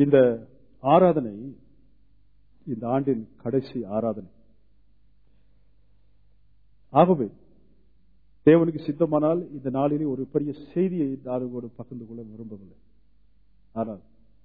இந்த ஆராதனை இந்த ஆண்டின் கடைசி ஆராதனை ஆகவே தேவனுக்கு சித்தமானால் இந்த நாளிலே ஒரு பெரிய செய்தியை நாடுகளோடு பகிர்ந்து கொள்ள விரும்பவில்லை ஆனால்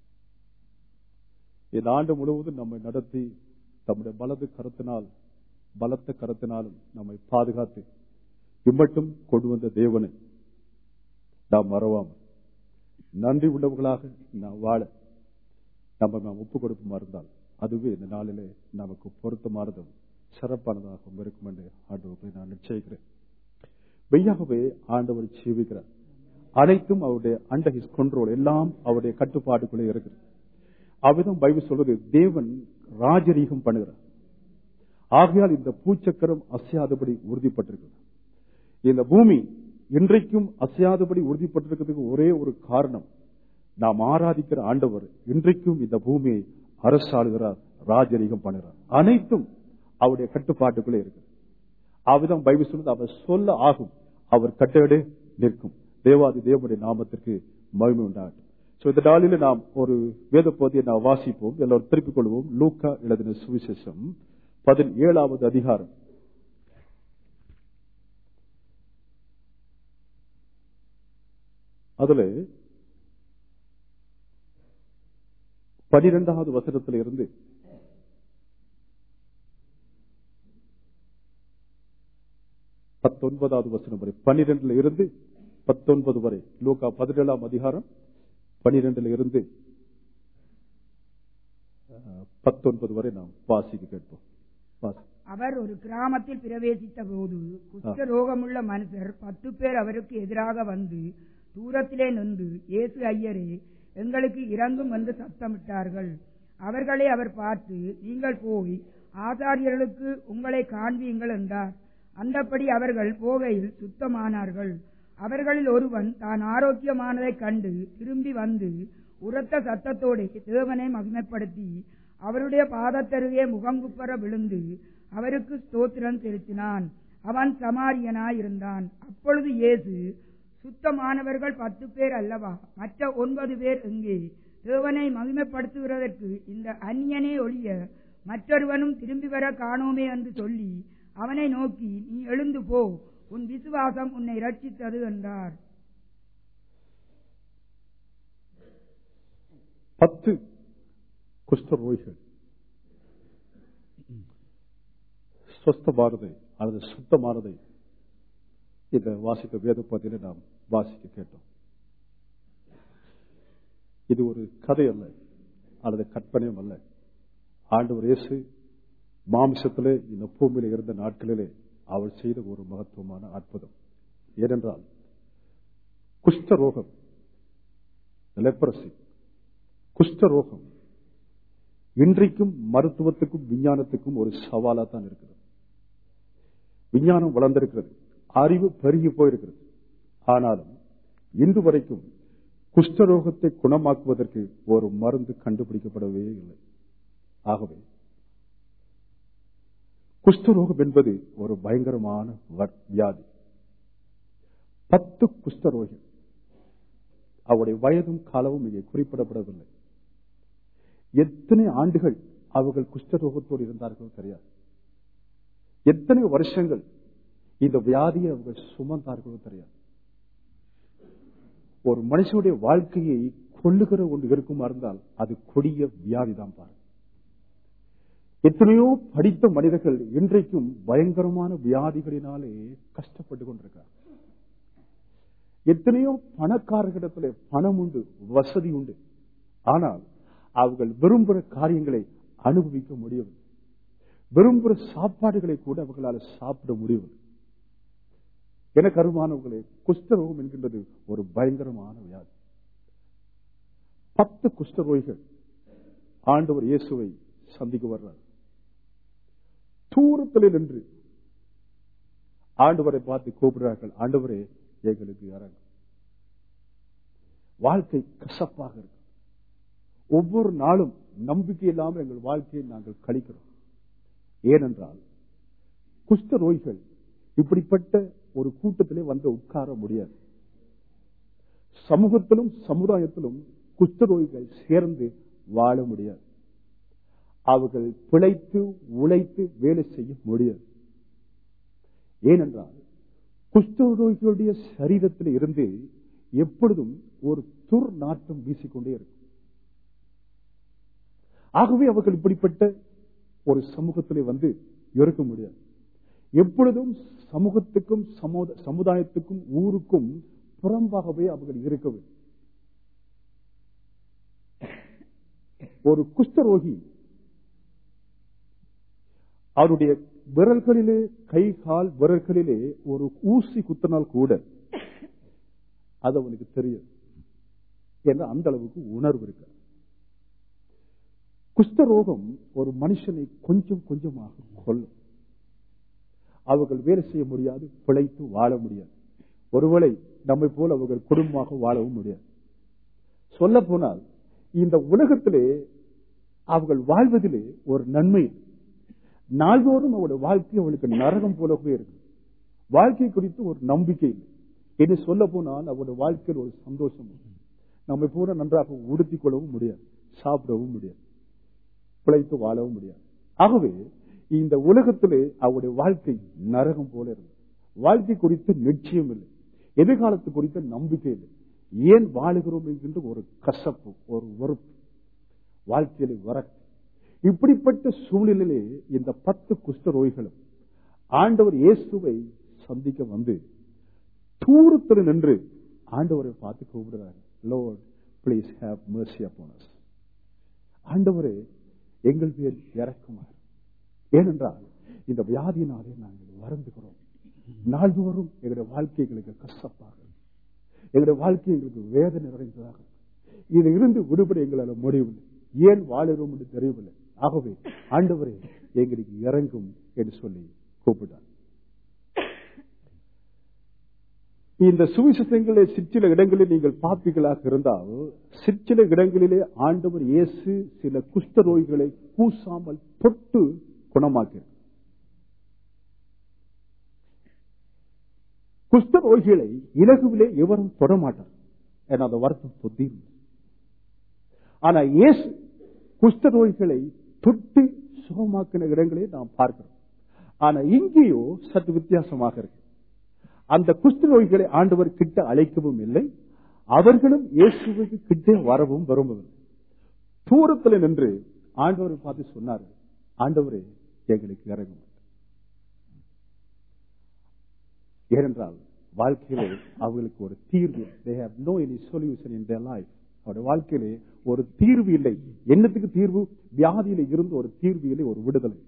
இந்த ஆண்டு முழுவதும் நம்மை நடத்தி தம்முடைய வலது கரத்தினால் பலத்த கரத்தினாலும் நம்மை பாதுகாத்து இம்மட்டும் கொண்டு வந்த தேவனை நாம் மறவாமல் நன்றி உள்ளவர்களாக நாம் வாழ நம்ம நாம் ஒப்பு கொடுப்போமா இருந்தால் அதுவே இந்த நாளிலே நமக்கு பொருத்தமானதும் சிறப்பானதாகவும் இருக்கும் என்று ஆண்டவர்களை நான் நிச்சயிக்கிறேன் மெய்யாகவே ஆண்டவர் ஜீவிக்கிறார் அனைத்தும் அவருடைய அண்டர் ஹிஸ் கண்ட்ரோல் எல்லாம் அவருடைய கட்டுப்பாட்டுக்குள்ளே இருக்கிறது அவ்விதம் பைபிள் சொல்வது தேவன் ராஜரீகம் பண்ணுகிறார் ஆகையால் இந்த பூச்சக்கரம் அசையாதபடி உறுதிப்பட்டிருக்கிறது இந்த பூமி இன்றைக்கும் அசையாதபடி உறுதிப்பட்டிருக்கிறதுக்கு ஒரே ஒரு காரணம் நாம் ஆராதிக்கிற ஆண்டவர் இன்றைக்கும் இந்த பூமியை அரசாளுகிறார் ராஜரீகம் பண்ணுகிறார் அனைத்தும் அவருடைய கட்டுப்பாட்டுக்குள்ளே இருக்கு அவ்விதம் பைபிள் சொல்வது அவர் சொல்ல ஆகும் அவர் கட்டளை நிற்கும் தேவாதி தேவனுடைய நாமத்திற்கு மகிமை உண்டாகட்டும் சோ இந்த நாளில் நாம் ஒரு வேத பகுதியை நாம் வாசிப்போம் எல்லோரும் திருப்பிக் கொள்வோம் லூக்கா எழுதின சுவிசேஷம் பதினேழாவது அதிகாரம் அதுல பனிரெண்டாவது வசனத்தில் இருந்து பத்தொன்பதாவது வசனம் வரை பனிரெண்டுல இருந்து பத்தொன்பது வரை லூக்கா பதினேழாம் அதிகாரம் பனிரெண்டுல இருந்து பத்தொன்பது வரை நாம் வாசிக்க கேட்போம் வாசி அவர் ஒரு கிராமத்தில் பிரவேசித்த போது குஷ்ட ரோகமுள்ள மனுஷர் பத்து பேர் அவருக்கு எதிராக வந்து தூரத்திலே நின்று இயேசு ஐயரே எங்களுக்கு இறங்கும் என்று சத்தமிட்டார்கள் அவர்களை அவர் பார்த்து நீங்கள் போய் ஆசாரியர்களுக்கு உங்களை காண்பீங்கள் என்றார் அந்தப்படி அவர்கள் போகையில் சுத்தமானார்கள் அவர்களில் ஒருவன் தான் ஆரோக்கியமானதைக் கண்டு திரும்பி வந்து உரத்த சத்தத்தோடு தேவனை மகிமைப்படுத்தி அவருடைய பாதத்தருகே முகங்குப்பர விழுந்து அவருக்கு ஸ்தோத்திரம் செலுத்தினான் அவன் சமாரியனாயிருந்தான் அப்பொழுது இயேசு சுத்தமானவர்கள் பத்து பேர் அல்லவா மற்ற ஒன்பது பேர் எங்கே தேவனை மகிமைப்படுத்துகிறதற்கு இந்த அந்நியனே ஒழிய மற்றொருவனும் திரும்பி வர காணோமே என்று சொல்லி அவனை நோக்கி நீ எழுந்து போ உன் விசுவாசம் உன்னை ரட்சித்தது என்றார் பத்து குஷ்டரோகிகள் சொஸ்தமானதை அல்லது சுத்தமானதை இந்த வாசித்த வேத பகுதியில நாம் வாசிக்க கேட்டோம் இது ஒரு கதை அல்ல அல்லது கற்பனையும் அல்ல ஆண்டவர் இயேசு மாம்சத்திலே இந்த பூமியில இருந்த நாட்களிலே அவர் செய்த ஒரு மகத்துவமான அற்புதம் ஏனென்றால் குஷ்டரோகம் லெப்ரசி குஷ்டரோகம் இன்றைக்கும் மருத்துவத்துக்கும் விஞ்ஞானத்துக்கும் ஒரு சவாலா தான் இருக்கிறது விஞ்ஞானம் வளர்ந்திருக்கிறது அறிவு பெருகி போயிருக்கிறது ஆனாலும் இன்று வரைக்கும் குஷ்டரோகத்தை குணமாக்குவதற்கு ஒரு மருந்து கண்டுபிடிக்கப்படவே இல்லை ஆகவே குஷ்டரோகம் என்பது ஒரு பயங்கரமான வியாதி பத்து குஷ்டரோகி அவருடைய வயதும் காலமும் இங்கே குறிப்பிடப்படவில்லை எத்தனை ஆண்டுகள் அவர்கள் குஷ்டரோகத்தோடு இருந்தார்களோ தெரியாது எத்தனை வருஷங்கள் இந்த வியாதியை அவர்கள் சுமந்தார்களோ தெரியாது ஒரு மனுஷனுடைய வாழ்க்கையை கொள்ளுகிற ஒன்று இருக்குமா இருந்தால் அது கொடிய வியாதி தான் பாருங்க எத்தனையோ படித்த மனிதர்கள் இன்றைக்கும் பயங்கரமான வியாதிகளினாலே கஷ்டப்பட்டு கொண்டிருக்கிறார் எத்தனையோ பணக்காரர்களிடத்துல பணம் உண்டு வசதி உண்டு ஆனால் அவர்கள் விரும்புகிற காரியங்களை அனுபவிக்க முடியவில்லை விரும்புகிற சாப்பாடுகளை கூட அவர்களால் சாப்பிட முடியவில்லை என கருமானவர்களே குஷ்டரோகம் என்கின்றது ஒரு பயங்கரமான வியாதி பத்து குஷ்டரோகிகள் ஆண்டவர் இயேசுவை சந்திக்க வர்றார் தூரத்தில் நின்று ஆண்டவரை பார்த்து கூப்பிடுறார்கள் ஆண்டவரே எங்களுக்கு இறங்க வாழ்க்கை கசப்பாக இருக்கு ஒவ்வொரு நாளும் நம்பிக்கை இல்லாமல் எங்கள் வாழ்க்கையை நாங்கள் கழிக்கிறோம் ஏனென்றால் குஷ்ட நோய்கள் இப்படிப்பட்ட ஒரு கூட்டத்திலே வந்து உட்கார முடியாது சமூகத்திலும் சமுதாயத்திலும் குஷ்ட நோய்கள் சேர்ந்து வாழ முடியாது அவர்கள் பிழைத்து உழைத்து வேலை செய்ய முடியாது ஏனென்றால் குஷ்டரோகிகளுடைய சரீரத்தில் இருந்து எப்பொழுதும் ஒரு துர் நாட்டம் வீசிக்கொண்டே இருக்கும் ஆகவே அவர்கள் இப்படிப்பட்ட ஒரு சமூகத்திலே வந்து இருக்க முடியாது எப்பொழுதும் சமூகத்துக்கும் சமுத- சமுதாயத்துக்கும் ஊருக்கும் புறம்பாகவே அவர்கள் இருக்க வேண்டும் ஒரு குஷ்டரோகி அவருடைய விரல்களிலே கை கால் விரல்களிலே ஒரு ஊசி குத்தினால் கூட அது அவனுக்கு தெரியும் என்ற அந்த அளவுக்கு உணர்வு இருக்கு குஷ்டரோகம் ஒரு மனுஷனை கொஞ்சம் கொஞ்சமாக கொல்லும் அவர்கள் வேலை செய்ய முடியாது பிழைத்து வாழ முடியாது ஒருவேளை நம்மை போல அவர்கள் குடும்பமாக வாழவும் முடியாது சொல்ல போனால் இந்த உலகத்திலே அவர்கள் வாழ்வதிலே ஒரு நன்மை இருக்கு. நாள்தோறும் அவருடைய வாழ்க்கை அவளுக்கு நரகம் போலவே இருக்கு வாழ்க்கை குறித்து ஒரு நம்பிக்கை இல்லை என்று சொல்ல போனால் அவருடைய வாழ்க்கையில் ஒரு சந்தோஷம் உண்டு. நம்மை போல நன்றாக உடுத்திக் கொள்ளவும் முடியாது சாப்பிடவும் முடியாது பிழைத்து வாழவும் முடியாது ஆகவே இந்த உலகத்திலே அவருடைய வாழ்க்கை நரகம் போல இருக்கு வாழ்க்கை குறித்து நிச்சயம் இல்லை எதிர்காலத்து குறித்த நம்பிக்கை இல்லை ஏன் வாழுகிறோம் என்கின்ற ஒரு கசப்பு ஒரு வெறுப்பு வாழ்க்கையில வரக்கு இப்படிப்பட்ட சூழ்நிலையிலே இந்த பத்து குஷ்டரோகிகளும் ஆண்டவர் இயேசுவை சந்திக்க வந்து தூரத்தில் நின்று ஆண்டவரை பார்த்து கூப்பிடுறாங்க lord please have mercy upon us ஆண்டவரே எங்கள் பேர் இறக்குமாறு ஏனென்றால் இந்த வியாதியினாலே நாங்கள் வருந்துகிறோம் நாள்தோறும் எங்களுடைய வாழ்க்கை எங்களுக்கு கஷ்டப்பாக எங்களுடைய வாழ்க்கை எங்களுக்கு வேதனை நிறைந்ததாக இது இருந்து விடுபட எங்களால் முடியவில்லை ஏன் வாழுகிறோம் என்று தெரியவில்லை ஆகவே ஆண்டவரே எங்களுக்கு இறங்கும் என்று சொல்லி கூப்பிட்டார் இந்த சுவிசேஷங்களிலே சிற்சில இடங்களில் நீங்கள் பார்ப்பீர்களாக இருந்தால் சிற்சில இடங்களிலே ஆண்டவர் இயேசு சில குஷ்ட நோய்களை கூசாமல் தொட்டு குணமாக்கிறார் குஷ்ட நோய்களை இலகுவிலே எவரும் தொடமாட்டார் என அந்த வருத்தம் புத்தி ஆனா இயேசு குஷ்ட நோய்களை தொட்டு சுகமாக்கின இடங்களை நாம் பார்க்கிறோம் ஆனா இங்கேயோ சற்று வித்தியாசமாக இருக்கு அந்த குஷ்ட நோய்களை ஆண்டவர் கிட்ட அழைக்கவும் இல்லை அவர்களும் இயேசுவுக்கு கிட்டே வரவும் விரும்பவில்லை தூரத்தில் நின்று ஆண்டவரை பார்த்து சொன்னார் ஆண்டவரே எங்களுக்கு இறங்கும் ஏனென்றால் வாழ்க்கையிலே அவர்களுக்கு ஒரு தீர்வு they have no any solution in their life அவருடைய வாழ்க்கையிலே ஒரு தீர்வு இல்லை என்னத்துக்கு தீர்வு வியாதியில இருந்து ஒரு தீர்வு இல்லை ஒரு விடுதலை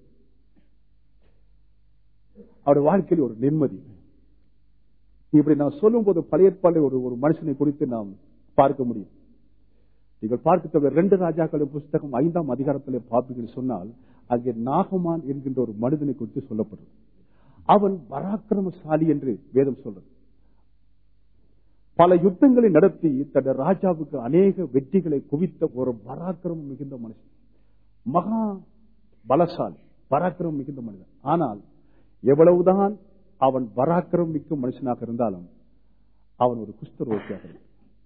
அவருடைய வாழ்க்கையில் ஒரு நிம்மதி இப்படி நான் சொல்லும் போது பழைய ஏற்பாட்டில் ஒரு ஒரு மனுஷனை குறித்து நாம் பார்க்க முடியும் நீங்கள் பார்க்க தவிர ரெண்டு ராஜாக்களின் புஸ்தகம் ஐந்தாம் அதிகாரத்திலே பார்ப்பீர்கள் சொன்னால் அங்கே நாகமான் என்கின்ற ஒரு மனிதனை குறித்து சொல்லப்படுறது அவன் பராக்கிரமசாலி என்று வேதம் சொல்றது பல யுத்தங்களை நடத்தி தன் ராஜாவுக்கு அநேக வெற்றிகளை குவித்த ஒரு பராக்கிரமம் மிகுந்த மனுஷன் மகா பலசாலி பராக்கிரமம் மிகுந்த மனிதன் ஆனால் எவ்வளவுதான் அவன் பராக்கிரமம் மிக்க மனுஷனாக இருந்தாலும் அவன் ஒரு குஷ்டரோகியாக இருந்தான்.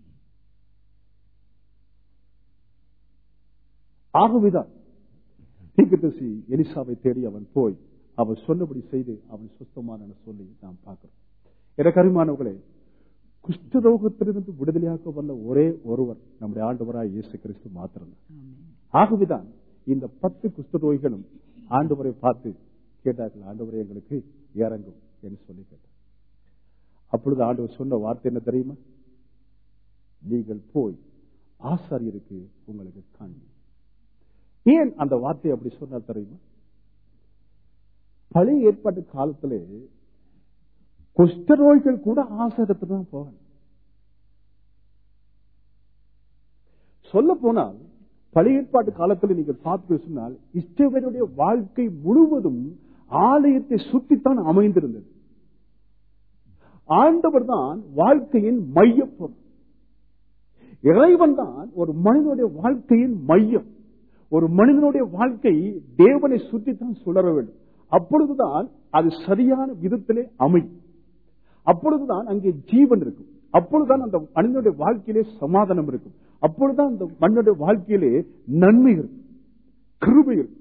ஆகவேதான் தீர்க்கதரிசி எலிசாவை தேடி அவன் போய் அவன் சொன்னபடி செய்து அவன் சுத்தமான சொல்லி நாம் பார்க்கிறோம் எனக்கு அருமானவர்களே குஷ்டரோகத்திலிருந்து விடுதலையாக்க வந்த ஒரே ஒருவர் நம்முடைய ஆண்டவராய் இயேசு கிறிஸ்து மாத்திரம் ஆகவேதான் இந்த பத்து குஷ்டரோகிகளும் ஆண்டவரை பார்த்து கேட்டார்கள் ஆண்டவரே எங்களுக்கு இறங்கும் என்று சொல்லி கேட்டார் அப்பொழுது ஆண்டவர் சொன்ன வார்த்தை என்ன தெரியுமா நீங்கள் போய் ஆசாரியருக்கு உங்களுக்கு காண்பி ஏன் அந்த வார்த்தையை அப்படி சொன்னார் தெரியுமா பழைய ஏற்பாட்டு காலத்திலே குஷ்டரோகிகள் கூட ஆசாரத்துக்கு தான் போவாங்க சொல்ல போனால் பழைய ஏற்பாட்டு காலத்தில் நீங்கள் பார்த்து சொன்னால் இஷ்டவருடைய வாழ்க்கை முழுவதும் ஆலயத்தை சுற்றித்தான் அமைந்திருந்தது ஆண்டவர் தான் வாழ்க்கையின் மையப்பொருள் இறைவன் தான் ஒரு மனிதனுடைய வாழ்க்கையின் மையம் ஒரு மனிதனுடைய வாழ்க்கை தேவனை சுற்றித்தான் சுழற வேண்டும் அப்பொழுதுதான் அது சரியான விதத்திலே அமையும் அப்பொழுதுதான் அங்கே ஜீவன் இருக்கும் அப்பொழுதுதான் அந்த மனிதனுடைய வாழ்க்கையிலே சமாதானம் இருக்கும் அப்பொழுதுதான் அந்த மண்ணுடைய வாழ்க்கையிலே நன்மை இருக்கு கிருபை இருக்கு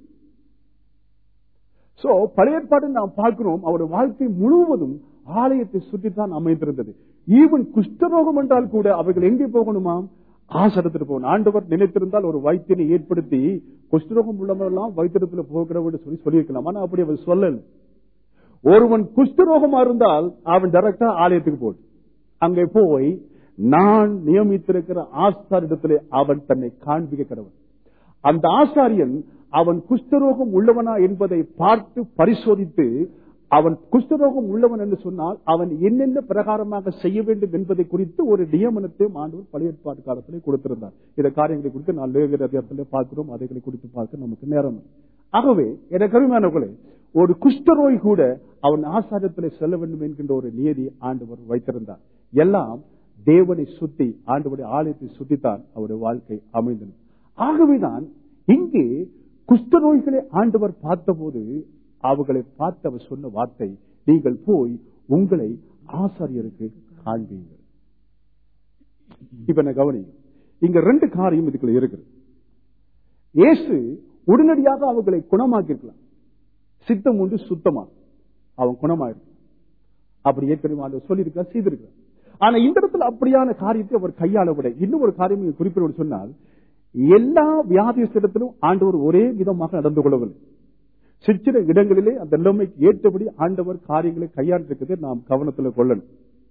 சோ பழைய ஏற்பாடு நாம் பார்க்கிறோம் அவருடைய வாழ்க்கை முழுவதும் ஆலயத்தை சுற்றித்தான் அமைந்திருந்தது ஈவன் குஷ்டரோகம் என்றால் கூட அவர்கள் எங்கே போகணுமாம் ஆசனத்தில் போகணும் ஆண்டவர் நினைத்திருந்தால் ஒரு வைத்தியனை ஏற்படுத்தி குஷ்டரோகம் உள்ளவரெல்லாம் வைத்தியத்தில் போகிறவன் சொல்லி சொல்லியிருக்கலாம் ஆனா அப்படி அவர் சொல்லல ஒருவன் குஷ்டரோகமா இருந்தால் அவன் டைரக்டா ஆலயத்துக்கு போடு அங்கே போய் நான் நியமித்திருக்கிற ஆஸ்தாரிடத்திலே அவன் தன்னை காண்பிக்க கடவன் அந்த ஆசாரியன் அவன் குஷ்டரோகம் உள்ளவனா என்பதை பார்த்து பரிசோதித்து அவன் குஷ்டரோகம் உள்ளவன் என்று சொன்னால் அவன் என்னென்ன பிரகாரமாக செய்ய வேண்டும் என்பதை குறித்து ஒரு நியமனத்தை ஆண்டவர் பழைய ஏற்பாட்டு காலத்திலே கொடுத்திருந்தார் இந்த காரியங்களை குறித்து நான் லேவியர் அதிகாரத்திலே பார்க்கிறோம் அதைகளை குறித்து பார்க்க நமக்கு நேரம் இல்லை. ஆகவே என கருமையானவர்களே ஒரு குஷ்டரோய் கூட அவன் ஆசாரியத்திலே செல்ல வேண்டும் என்கின்ற ஒரு நியதி ஆண்டவர் வைத்திருந்தார் எல்லாம் தேவனை சுத்தி ஆண்டவருடைய ஆலயத்தை சுத்தித்தான் அவருடைய வாழ்க்கை அமைந்தது ஆகவேதான் இங்கே குஷ்டநோய்களை ஆண்டவர் பார்த்தபோது அவர்களை பார்த்து அவர் சொன்ன வார்த்தை நீங்கள் போய் உங்களை ஆசாரியருக்கு காண்பீங்கள் இப்ப என்ன கவனி இங்க ரெண்டு காரியம் இதுக்குள்ள இருக்குது இயேசு உடனடியாக அவர்களை குணமாக்கிருக்கலாம் சித்தம் உண்டு சுத்தமா அவன் குணமாயிருக்கலாம் அப்படி ஏற்கனவே ஆண்டவர் சொல்லியிருக்கார் செய்திருக்கிறார் ஆனா இந்த இடத்துல அப்படியான காரியத்தை அவர் கையாள விட இன்னும் ஒரு காரியம் இங்க குறிப்பிட சொன்னால் எல்லா வியாதியத்திடத்திலும் ஆண்டவர் ஒரே விதமாக நடந்து கொள்ளவில்லை சிற்சில இடங்களிலே அந்த நிலைமைக்கு ஏற்றபடி ஆண்டவர் காரியங்களை கையாண்டிருக்கிறதை நாம் கவனத்தில் கொள்ளணும்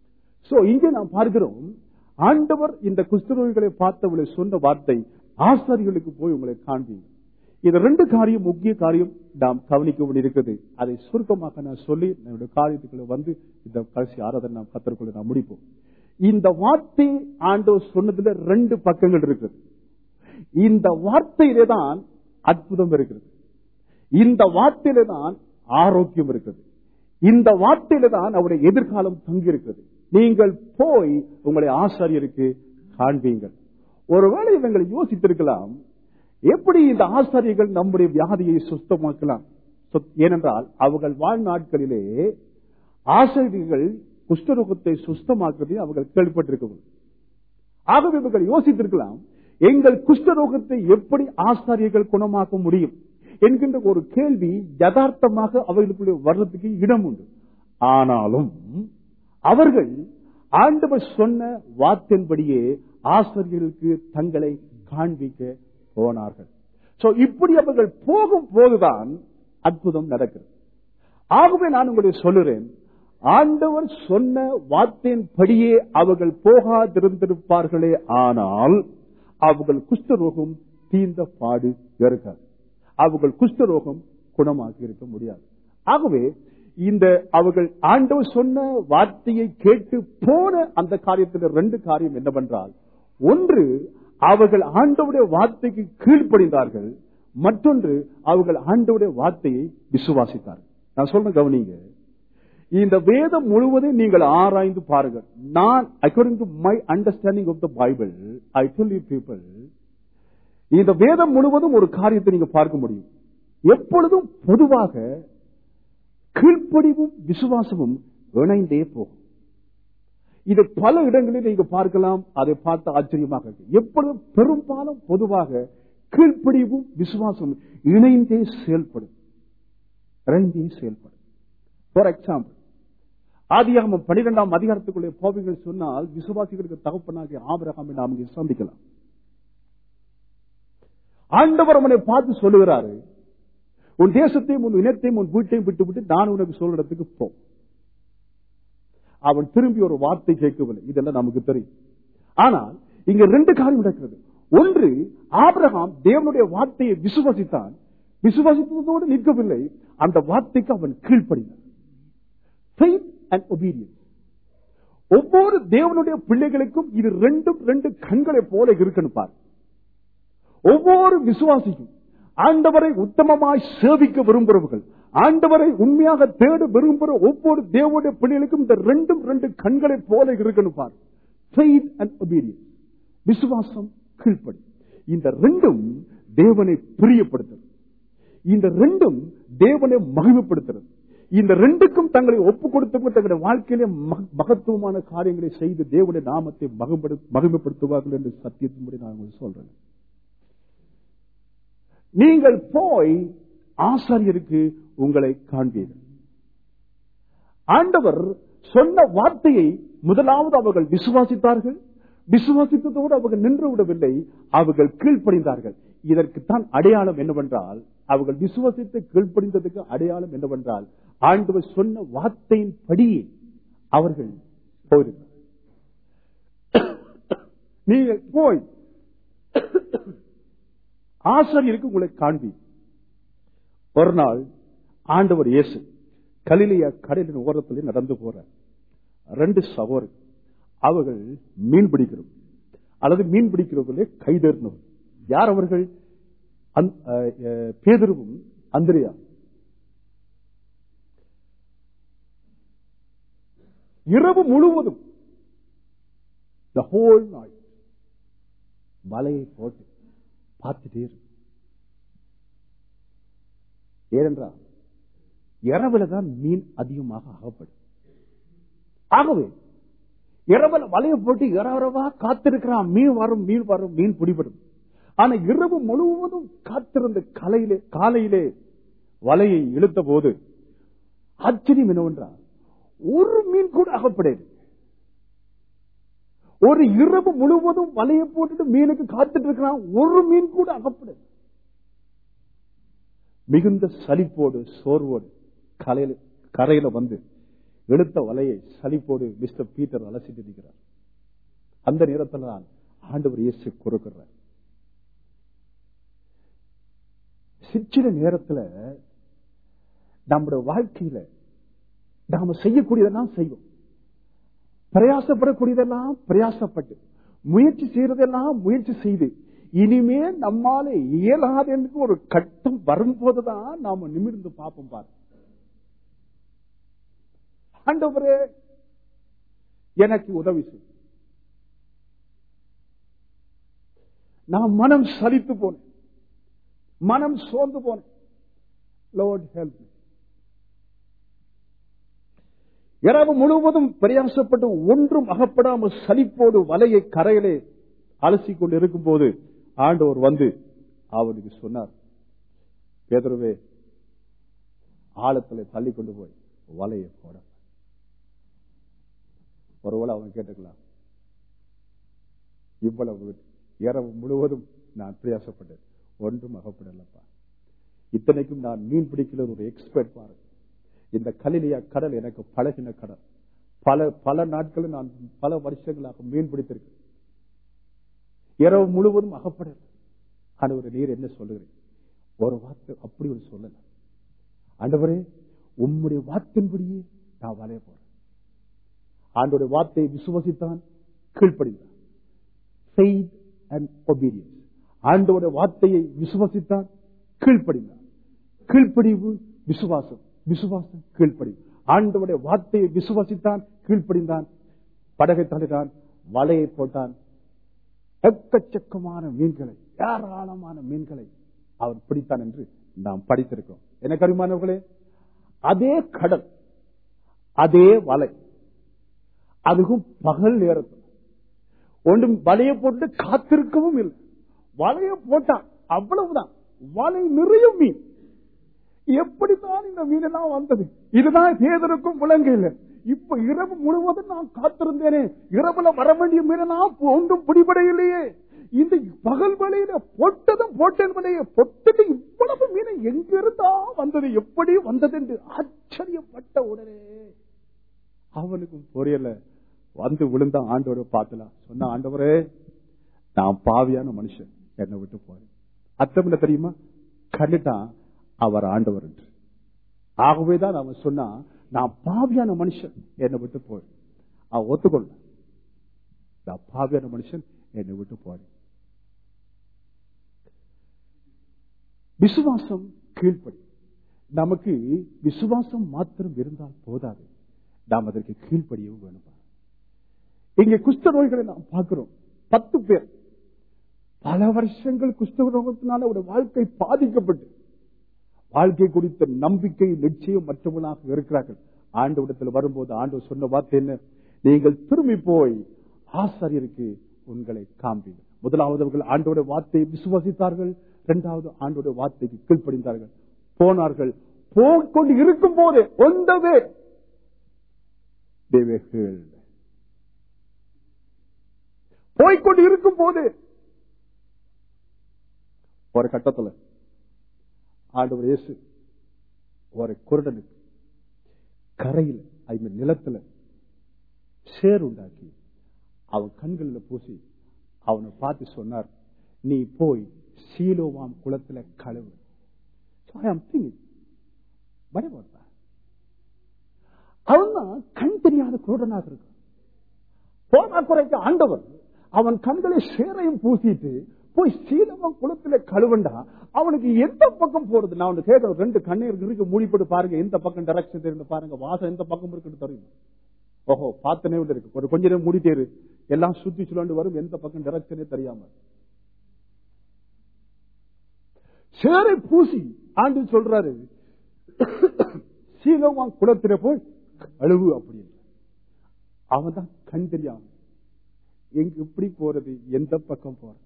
சோ இங்கே நாம் பார்க்கிறோம் ஆண்டவர் இந்த குஷ்டரோகிகளை பார்த்தவளை சொன்ன வார்த்தை ஆசாரிகளுக்கு போய் உங்களை காண்பீங்க இது ரெண்டு காரியம் முக்கிய காரியம் நாம் கவனிக்க வேண்டியிருக்கிறது அதை சுருக்கமாக நான் சொல்லி என்னுடைய காரியத்துக்குள்ள வந்து இந்த கடைசி ஆராதனை நாம் கத்தற்குள்ள நாம் முடிப்போம் இந்த வார்த்தை ஆண்டவர் சொன்னதுல ரெண்டு பக்கங்கள் இருக்குது இந்த வார்த்தையிலே தான் அற்புதம் இருக்கிறது இந்த வார்த்தையில தான் ஆரோக்கியம் இருக்கிறது இந்த வார்த்தையில தான் அவருடைய எதிர்காலம் தங்கி இருக்கிறது நீங்கள் போய் உங்களை ஆசாரியருக்கு காண்பீங்கள் ஒருவேளை இவங்களை யோசித்திருக்கலாம் எப்படி இந்த ஆசாரியர்கள் நம்முடைய வியாதியை சுத்தமாக்கலாம் சொத்- ஏனென்றால் அவர்கள் வாழ்நாட்களிலே ஆசிரியர்கள் குஷ்டரோகத்தை சுத்தமாக்குவதை அவர்கள் கேள்விப்பட்டிருக்கவில்லை ஆகவே இவர்கள் யோசித்திருக்கலாம் எங்கள் குஷ்டரோகத்தை எப்படி ஆசாரியர்கள் குணமாக்க முடியும் என்கின்ற ஒரு கேள்வி யதார்த்தமாக அவர்களுக்குள்ளே வர்றதுக்கு இடம் உண்டு ஆனாலும் அவர்கள் ஆண்டவர் சொன்ன வார்த்தையின்படியே ஆசிரியர்களுக்கு தங்களை காண்பிக்க போனார்கள் சோ இப்படி அவர்கள் போகும் போதுதான் அற்புதம் நடக்கிறது ஆகவே நான் உங்களுக்கு சொல்லுறேன் ஆண்டவர் சொன்ன வார்த்தையின்படியே அவர்கள் போகாதிருந்திருப்பார்களே ஆனால் அவர்கள் குஷ்டரோகம் தீர்ந்த பாடு இருக்காது அவர்கள் குஷ்டரோகம் குணமாக்கி இருக்க முடியாது ஆகவே இந்த அவர்கள் ஆண்டவர் சொன்ன வார்த்தையை கேட்டு போன அந்த காரியத்தில் ரெண்டு காரியம் என்னவென்றால் ஒன்று அவர்கள் ஆண்டவுடைய வார்த்தைக்கு கீழ்ப்படிந்தார்கள் மற்றொன்று அவர்கள் ஆண்டவுடைய வார்த்தையை விசுவாசித்தார்கள் நான் சொல்ற கவனிங்க இந்த வேதம் முழுவதும் நீங்கள் ஆராய்ந்து பாருங்கள் நான் according to my understanding of the Bible I tell you people இந்த வேதம் முழுவதும் ஒரு காரியத்தை நீங்க பார்க்க முடியும் எப்பொழுதும் பொதுவாக கீழ்ப்படிவும் விசுவாசமும் இணைந்தே போகும் இது பல இடங்களில் நீங்க பார்க்கலாம் அதை பார்த்து ஆச்சரியமாக இருக்கு எப்பொழுதும் பெரும்பாலும் பொதுவாக கீழ்ப்படிவும் விசுவாசமும் இணைந்தே செயல்படும் இணைந்தே செயல்படும் ஃபார் எக்ஸாம்பிள் ஆதியாகமம் பனிரெண்டாம் அதிகாரத்துக்குள்ளே போவீங்கள் சொன்னால் விசுவாசிகளுக்கு தகப்பனாகிய ஆபிரகாமை நாம் இங்கே சந்திக்கலாம் ஆண்டவர் அவனை பார்த்து சொல்லுகிறாரு உன் தேசத்தையும் உன் இனத்தையும் உன் வீட்டையும் விட்டு விட்டு நான் உனக்கு சொல்ற இடத்துக்கு போ அவன் திரும்பி ஒரு வார்த்தை கேட்கவில்லை இதெல்லாம் நமக்கு தெரியும் ஆனால் இங்க ரெண்டு காரியம் நடக்கிறது ஒன்று ஆபிரகாம் தேவனுடைய வார்த்தையை விசுவாசித்தான் விசுவாசித்ததோடு நிற்கவில்லை அந்த வார்த்தைக்கு அவன் கீழ்ப்படினான் Faith and obedience. ஒவ்வொரு தேவனுடைய பிள்ளைகளுக்கும் இது ரெண்டும் ரெண்டு கண்களை போல இருக்குன்னு பாரு ஒவ்வொரு விசுவாசிக்கும் ஆண்டவரை உத்தமமாய் சேவிக்க விரும்புகிறவர்கள் ஆண்டவரை உண்மையாக தேட விரும்புகிற ஒவ்வொரு தேவனுடைய பிள்ளைகளுக்கும் இந்த ரெண்டும் ரெண்டு கண்களை போல இருக்குன்னு பாரு Faith and obedience. விசுவாசம் கீழ்ப்படி இந்த ரெண்டும் தேவனை பிரியப்படுத்துறது இந்த ரெண்டும் தேவனை மகிமைப்படுத்துறது இந்த ரெண்டுக்கும் தங்களை ஒப்பு கொடுத்து தங்களுடைய வாழ்க்கையிலே மக- மகத்துவமான காரியங்களை செய்து தேவனுடைய நாமத்தை மகிமைப்படு- மகிமைப்படுத்துவார்கள் என்று சத்தியத்தின்படி நான் உங்களுக்கு சொல்றேன் நீங்கள் போய் ஆசாரியருக்கு உங்களை காண்பீர்கள் ஆண்டவர் சொன்ன வார்த்தையை முதலாவது அவர்கள் விசுவாசித்தார்கள் விசுவாசித்ததோடு அவர்கள் நின்று விடவில்லை அவர்கள் கீழ்ப்படிந்தார்கள் இதற்குத்தான் அடையாளம் என்னவென்றால் அவர்கள் விசுவாசித்து கீழ்ப்படிந்ததுக்கு அடையாளம் என்னவென்றால் ஆண்டவர் சொன்ன வார்த்தையின் படியே அவர்கள் போயிருந்தார் நீங்கள் போய் ஆசிரியருக்கு உங்களை காண்பி ஒரு நாள் ஆண்டவர் இயேசு கலிலியா கடலின் ஓரத்தில் நடந்து போற ரெண்டு சகோதரர் அவர்கள் மீன் பிடிக்கிறோம் அல்லது மீன் பிடிக்கிறவர்களே கைதேறினவர் யார் அவர்கள் அந்த- அஹ், அஹ், பேதுருவும் அந்திரியா இரவு முழுவதும் the whole night வலையை போட்டு பார்த்துட்டே இரு. ஏனென்றால் இரவுல தான் மீன் அதிகமாக அகப்படும் ஆகவே இரவுல வலையை போட்டு இரவரவா காத்திருக்கிறான் மீன் வரும் மீன் வரும் மீன் பிடிபடும் ஆனா இரவு முழுவதும் காத்திருந்த கலையிலே காலையிலே வலையை இழுத்த போது ஆச்சரியம் என்னவென்றால் ஒரு மீன் கூட அகப்படையது ஒரு இரவு முழுவதும் வலையை போட்டுட்டு மீனுக்கு காத்துட்டு இருக்கிறான் ஒரு மீன் கூட அகப்பட மிகுந்த சலிப்போடு சோர்வோடு கலையில கரையில வந்து எடுத்த வலையை சலிப்போடு மிஸ்டர் பீட்டர் அலசிட்டு இருக்கிறார் அந்த நேரத்தில் தான் ஆண்டவர் இயேசு கொடுக்கிறார் சிற்சில நேரத்துல நம்முடைய வாழ்க்கையில நாம செய்யக்கூடியதெல்லாம் செய்வோம் பிரயாசப்படக்கூடியதெல்லாம் பிரயாசப்பட்டு முயற்சி செய்யறதெல்லாம் முயற்சி செய்து இனிமே நம்மால இயலாது என்று ஒரு கட்டம் வரும்போதுதான் நாம நிமிர்ந்து பார்ப்போம் பாரு ஆண்டவரே எனக்கு உதவி செய் நான் மனம் சலித்து போனேன் மனம் சோர்ந்து போனேன் லோட் ஹெல்ப் இரவு முழுவதும் பிரயாசப்பட்டு ஒன்றும் அகப்படாமல் சலிப்போடு வலையை கரையிலே அலசி கொண்டு இருக்கும் போது ஆண்டவர் வந்து அவனுக்கு சொன்னார் பேதருவே ஆழத்துல தள்ளி கொண்டு போய் வலையை போட ஒருவேளை அவன் கேட்டுக்கலாம் இவ்வளவு இரவு முழுவதும் நான் பிரயாசப்பட்டேன் ஒன்றும் அகப்படலப்பா இத்தனைக்கும் நான் மீன் பிடிக்கிற ஒரு எக்ஸ்பர்ட் பாருங்க இந்த கலிலியா கடல் எனக்கு பழகின கடல் பல பல நாட்கள் நான் பல வருஷங்களாக மீன் பிடித்திருக்கேன் இரவு முழுவதும் அகப்படல ஆண்டவரே நீர் என்ன சொல்லுகிறேன் ஒரு வார்த்தை அப்படி ஒரு சொல்லல ஆண்டவரே உம்முடைய வார்த்தையின்படியே நான் வளைய போறேன் ஆண்டோடைய வார்த்தையை விசுவசித்தான் கீழ்ப்படிந்தான் faith and obedience ஆண்டோடைய வார்த்தையை விசுவசித்தான் கீழ்ப்படிந்தான் கீழ்ப்படிவு விசுவாசம் விசுவாசம் கீழ்ப்படிவு ஆண்டவருடைய வார்த்தையை விசுவாசித்தான் கீழ்ப்படிந்தான் படகை தள்ளினான் வலையை போட்டான் எக்கச்சக்கமான மீன்களை ஏராளமான மீன்களை அவர் பிடித்தான் என்று நாம் படித்திருக்கோம் என்ன கருமானவர்களே அதே கடல் அதே வலை அதுவும் பகல் நேரத்தில் ஒன்றும் வலையை போட்டு காத்திருக்கவும் இல்லை வலையை போட்டான் அவ்வளவுதான் வலை நிறைய மீன் எப்படித்தான் இந்த மீனெல்லாம் வந்தது இதுதான் பேதருக்கும் விளங்கையில் இப்ப இரவு முழுவதும் நான் காத்திருந்தேனே இரவுல வர வேண்டிய மீனெல்லாம் ஒன்றும் பிடிபடையிலேயே இந்த பகல் வலையில போட்டதும் போட்டேன் வலையை பொட்டது இவ்வளவு மீனை எங்கிருந்தா வந்தது எப்படி வந்தது என்று ஆச்சரியப்பட்ட உடனே அவனுக்கும் புரியல வந்து விழுந்த ஆண்டவரை பார்த்தலாம் சொன்ன ஆண்டவரே நான் பாவியான மனுஷன் என்னை விட்டு போறேன் அர்த்தம் என்ன தெரியுமா கண்டுட்டான் அவர் ஆண்டவர் என்று ஆகவேதான் அவன் சொன்னா நான் பாவியான மனுஷன் என்னை விட்டு போய் அவன் ஒத்துக்கொள்ள நான் பாவியான மனுஷன் என்னை விட்டு போய் விசுவாசம் கீழ்ப்படி நமக்கு விசுவாசம் மாத்திரம் இருந்தால் போதாது நாம் அதற்கு கீழ்ப்படியவும் வேணும் இங்கே குஷ்ட நோய்களை நாம் பார்க்கிறோம் பத்து பேர் பல வருஷங்கள் குஷ்ட ரோகத்தினால ஒரு வாழ்க்கை பாதிக்கப்பட்டு வாழ்க்கை குறித்த நம்பிக்கை நிச்சயம் மற்றவர்களாக இருக்கிறார்கள் ஆண்டவிடத்தில் வரும்போது ஆண்டு சொன்ன வார்த்தை என்ன நீங்கள் திரும்பி போய் ஆசாரியருக்கு உங்களை காண்பீங்க முதலாவது அவர்கள் ஆண்டோட வார்த்தையை விசுவாசித்தார்கள் இரண்டாவது ஆண்டோட வார்த்தைக்கு கீழ்ப்படிந்தார்கள் போனார்கள் போய்கொண்டு இருக்கும் போதே ஒன்றவே போய்கொண்டு இருக்கும் போது ஒரு கட்டத்தில் ஆண்டவர் இயேசு ஒரு குருடனுக்கு கரையில் ஐ மீன் நிலத்துல சேர் உண்டாக்கி அவன் கண்களில் பூசி அவனை பார்த்து சொன்னார் நீ போய் சீலோவாம் குளத்துல கழுவு அவன் தான் கண் தெரியாத குருடனாக இருக்கு போனா குறைக்க ஆண்டவர் அவன் கண்களை சேரையும் பூசிட்டு போய் சீலவம் குளத்துல கழுவண்டா அவனுக்கு எந்த பக்கம் போறது நான் ஒன்று கேட்கணும் ரெண்டு கண்ணீர் இருக்கு மூடிப்பட்டு பாருங்க எந்த பக்கம் டைரக்ஷன் தெரிந்து பாருங்க வாசம் எந்த பக்கம் இருக்குன்னு தெரியும் ஓஹோ பார்த்தனே இருக்கு ஒரு கொஞ்ச நேரம் மூடிட்டே இரு எல்லாம் சுத்தி சுழண்டு வரும் எந்த பக்கம் டைரக்ஷனே தெரியாம சேரை பூசி ஆண்டு சொல்றாரு சீலமா குளத்தில போய் அழுவு அப்படின்னு அவன் தான் கண் தெரியாம எங்க எப்படி போறது எந்த பக்கம் போறது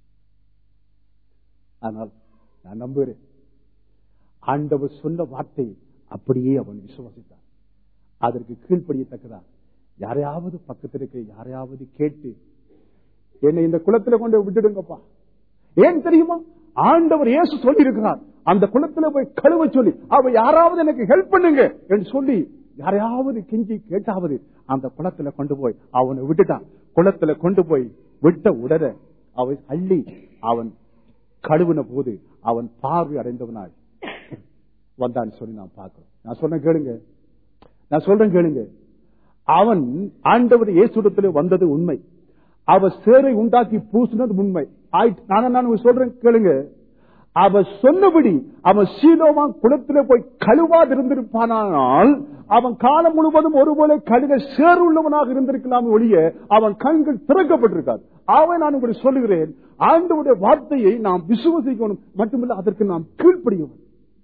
ஆனால் நான் நம்புகிறேன் ஆண்டவர் சொன்ன வார்த்தை அப்படியே அவன் விசுவாசித்தான் அதற்கு கீழ்ப்படியத்தக்கதா யாரையாவது பக்கத்தில் இருக்க யாரையாவது கேட்டு என்னை இந்த குளத்துல கொண்டு விட்டுடுங்கப்பா ஏன் தெரியுமா ஆண்டவர் இயேசு சொல்லி இருக்கிறார் அந்த குளத்துல போய் கழுவ சொல்லி அவ யாராவது எனக்கு ஹெல்ப் பண்ணுங்க என்று சொல்லி யாரையாவது கெஞ்சி கேட்டாவது அந்த குளத்துல கொண்டு போய் அவனை விட்டுட்டான் குளத்துல கொண்டு போய் விட்ட உடனே அவன் அள்ளி அவன் கழுவின போது அவன் பார்வை அடைந்தவனாய் வந்தான் சொல்லி நான் பார்க்கிறோம் நான் சொன்ன கேளுங்க நான் சொல்றேன் கேளுங்க அவன் ஆண்டவர் இயேசுடத்துல வந்தது உண்மை அவ சேரை உண்டாக்கி பூசினது உண்மை நான் நான் சொல்றேன் கேளுங்க அவ சொன்னபடி அவன் சீலோமா குளத்திலே போய் கழுவாது இருந்திருப்பானால் அவன் காலம் முழுவதும் ஒருபோல கழுக சேருள்ளவனாக இருந்திருக்கலாம் ஒழிய அவன் கண்கள் திறக்கப்பட்டிருக்காது அவன் நான் உங்களுக்கு சொல்லுகிறேன் ஆண்டவுடைய வார்த்தையை நாம் விசுவசிக்கணும் மட்டுமில்ல அதற்கு நாம் கீழ்ப்படியவும்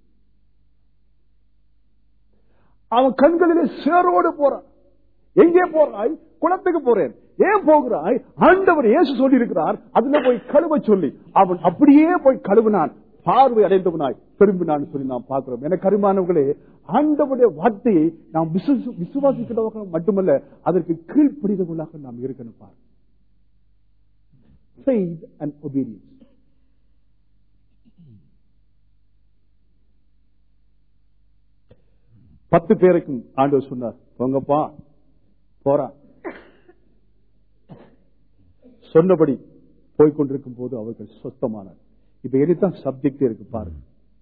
அவன் கண்களிலே சேரோடு போறான் எங்கே போறாய் குளத்துக்கு போறேன் ஏன் போகிறாய் ஆண்டவர் இயேசு சொல்லி இருக்கிறார் அதுல போய் கழுவ சொல்லி அவன் அப்படியே போய் கழுவினான் பார்வை அடைந்தவனாய் திரும்பினான் சொல்லி நாம் பார்க்கிறோம் என கருமானவர்களே ஆண்டவருடைய வார்த்தையை நாம் விசுவாசிக்கிறவங்க மட்டுமல்ல அதற்கு கீழ்ப்படிதவர்களாக நாம் இருக்கணும் பாரு faith and obedience. பத்து பேருக்கும் ஆண்டவர் சொன்னார் போங்கப்பா போறா சொன்னபடி போய்கொண்டிருக்கும் போது அவர்கள் சொத்தமானார் இப்ப எதுதான் சப்ஜெக்ட் இருக்கு பாருங்க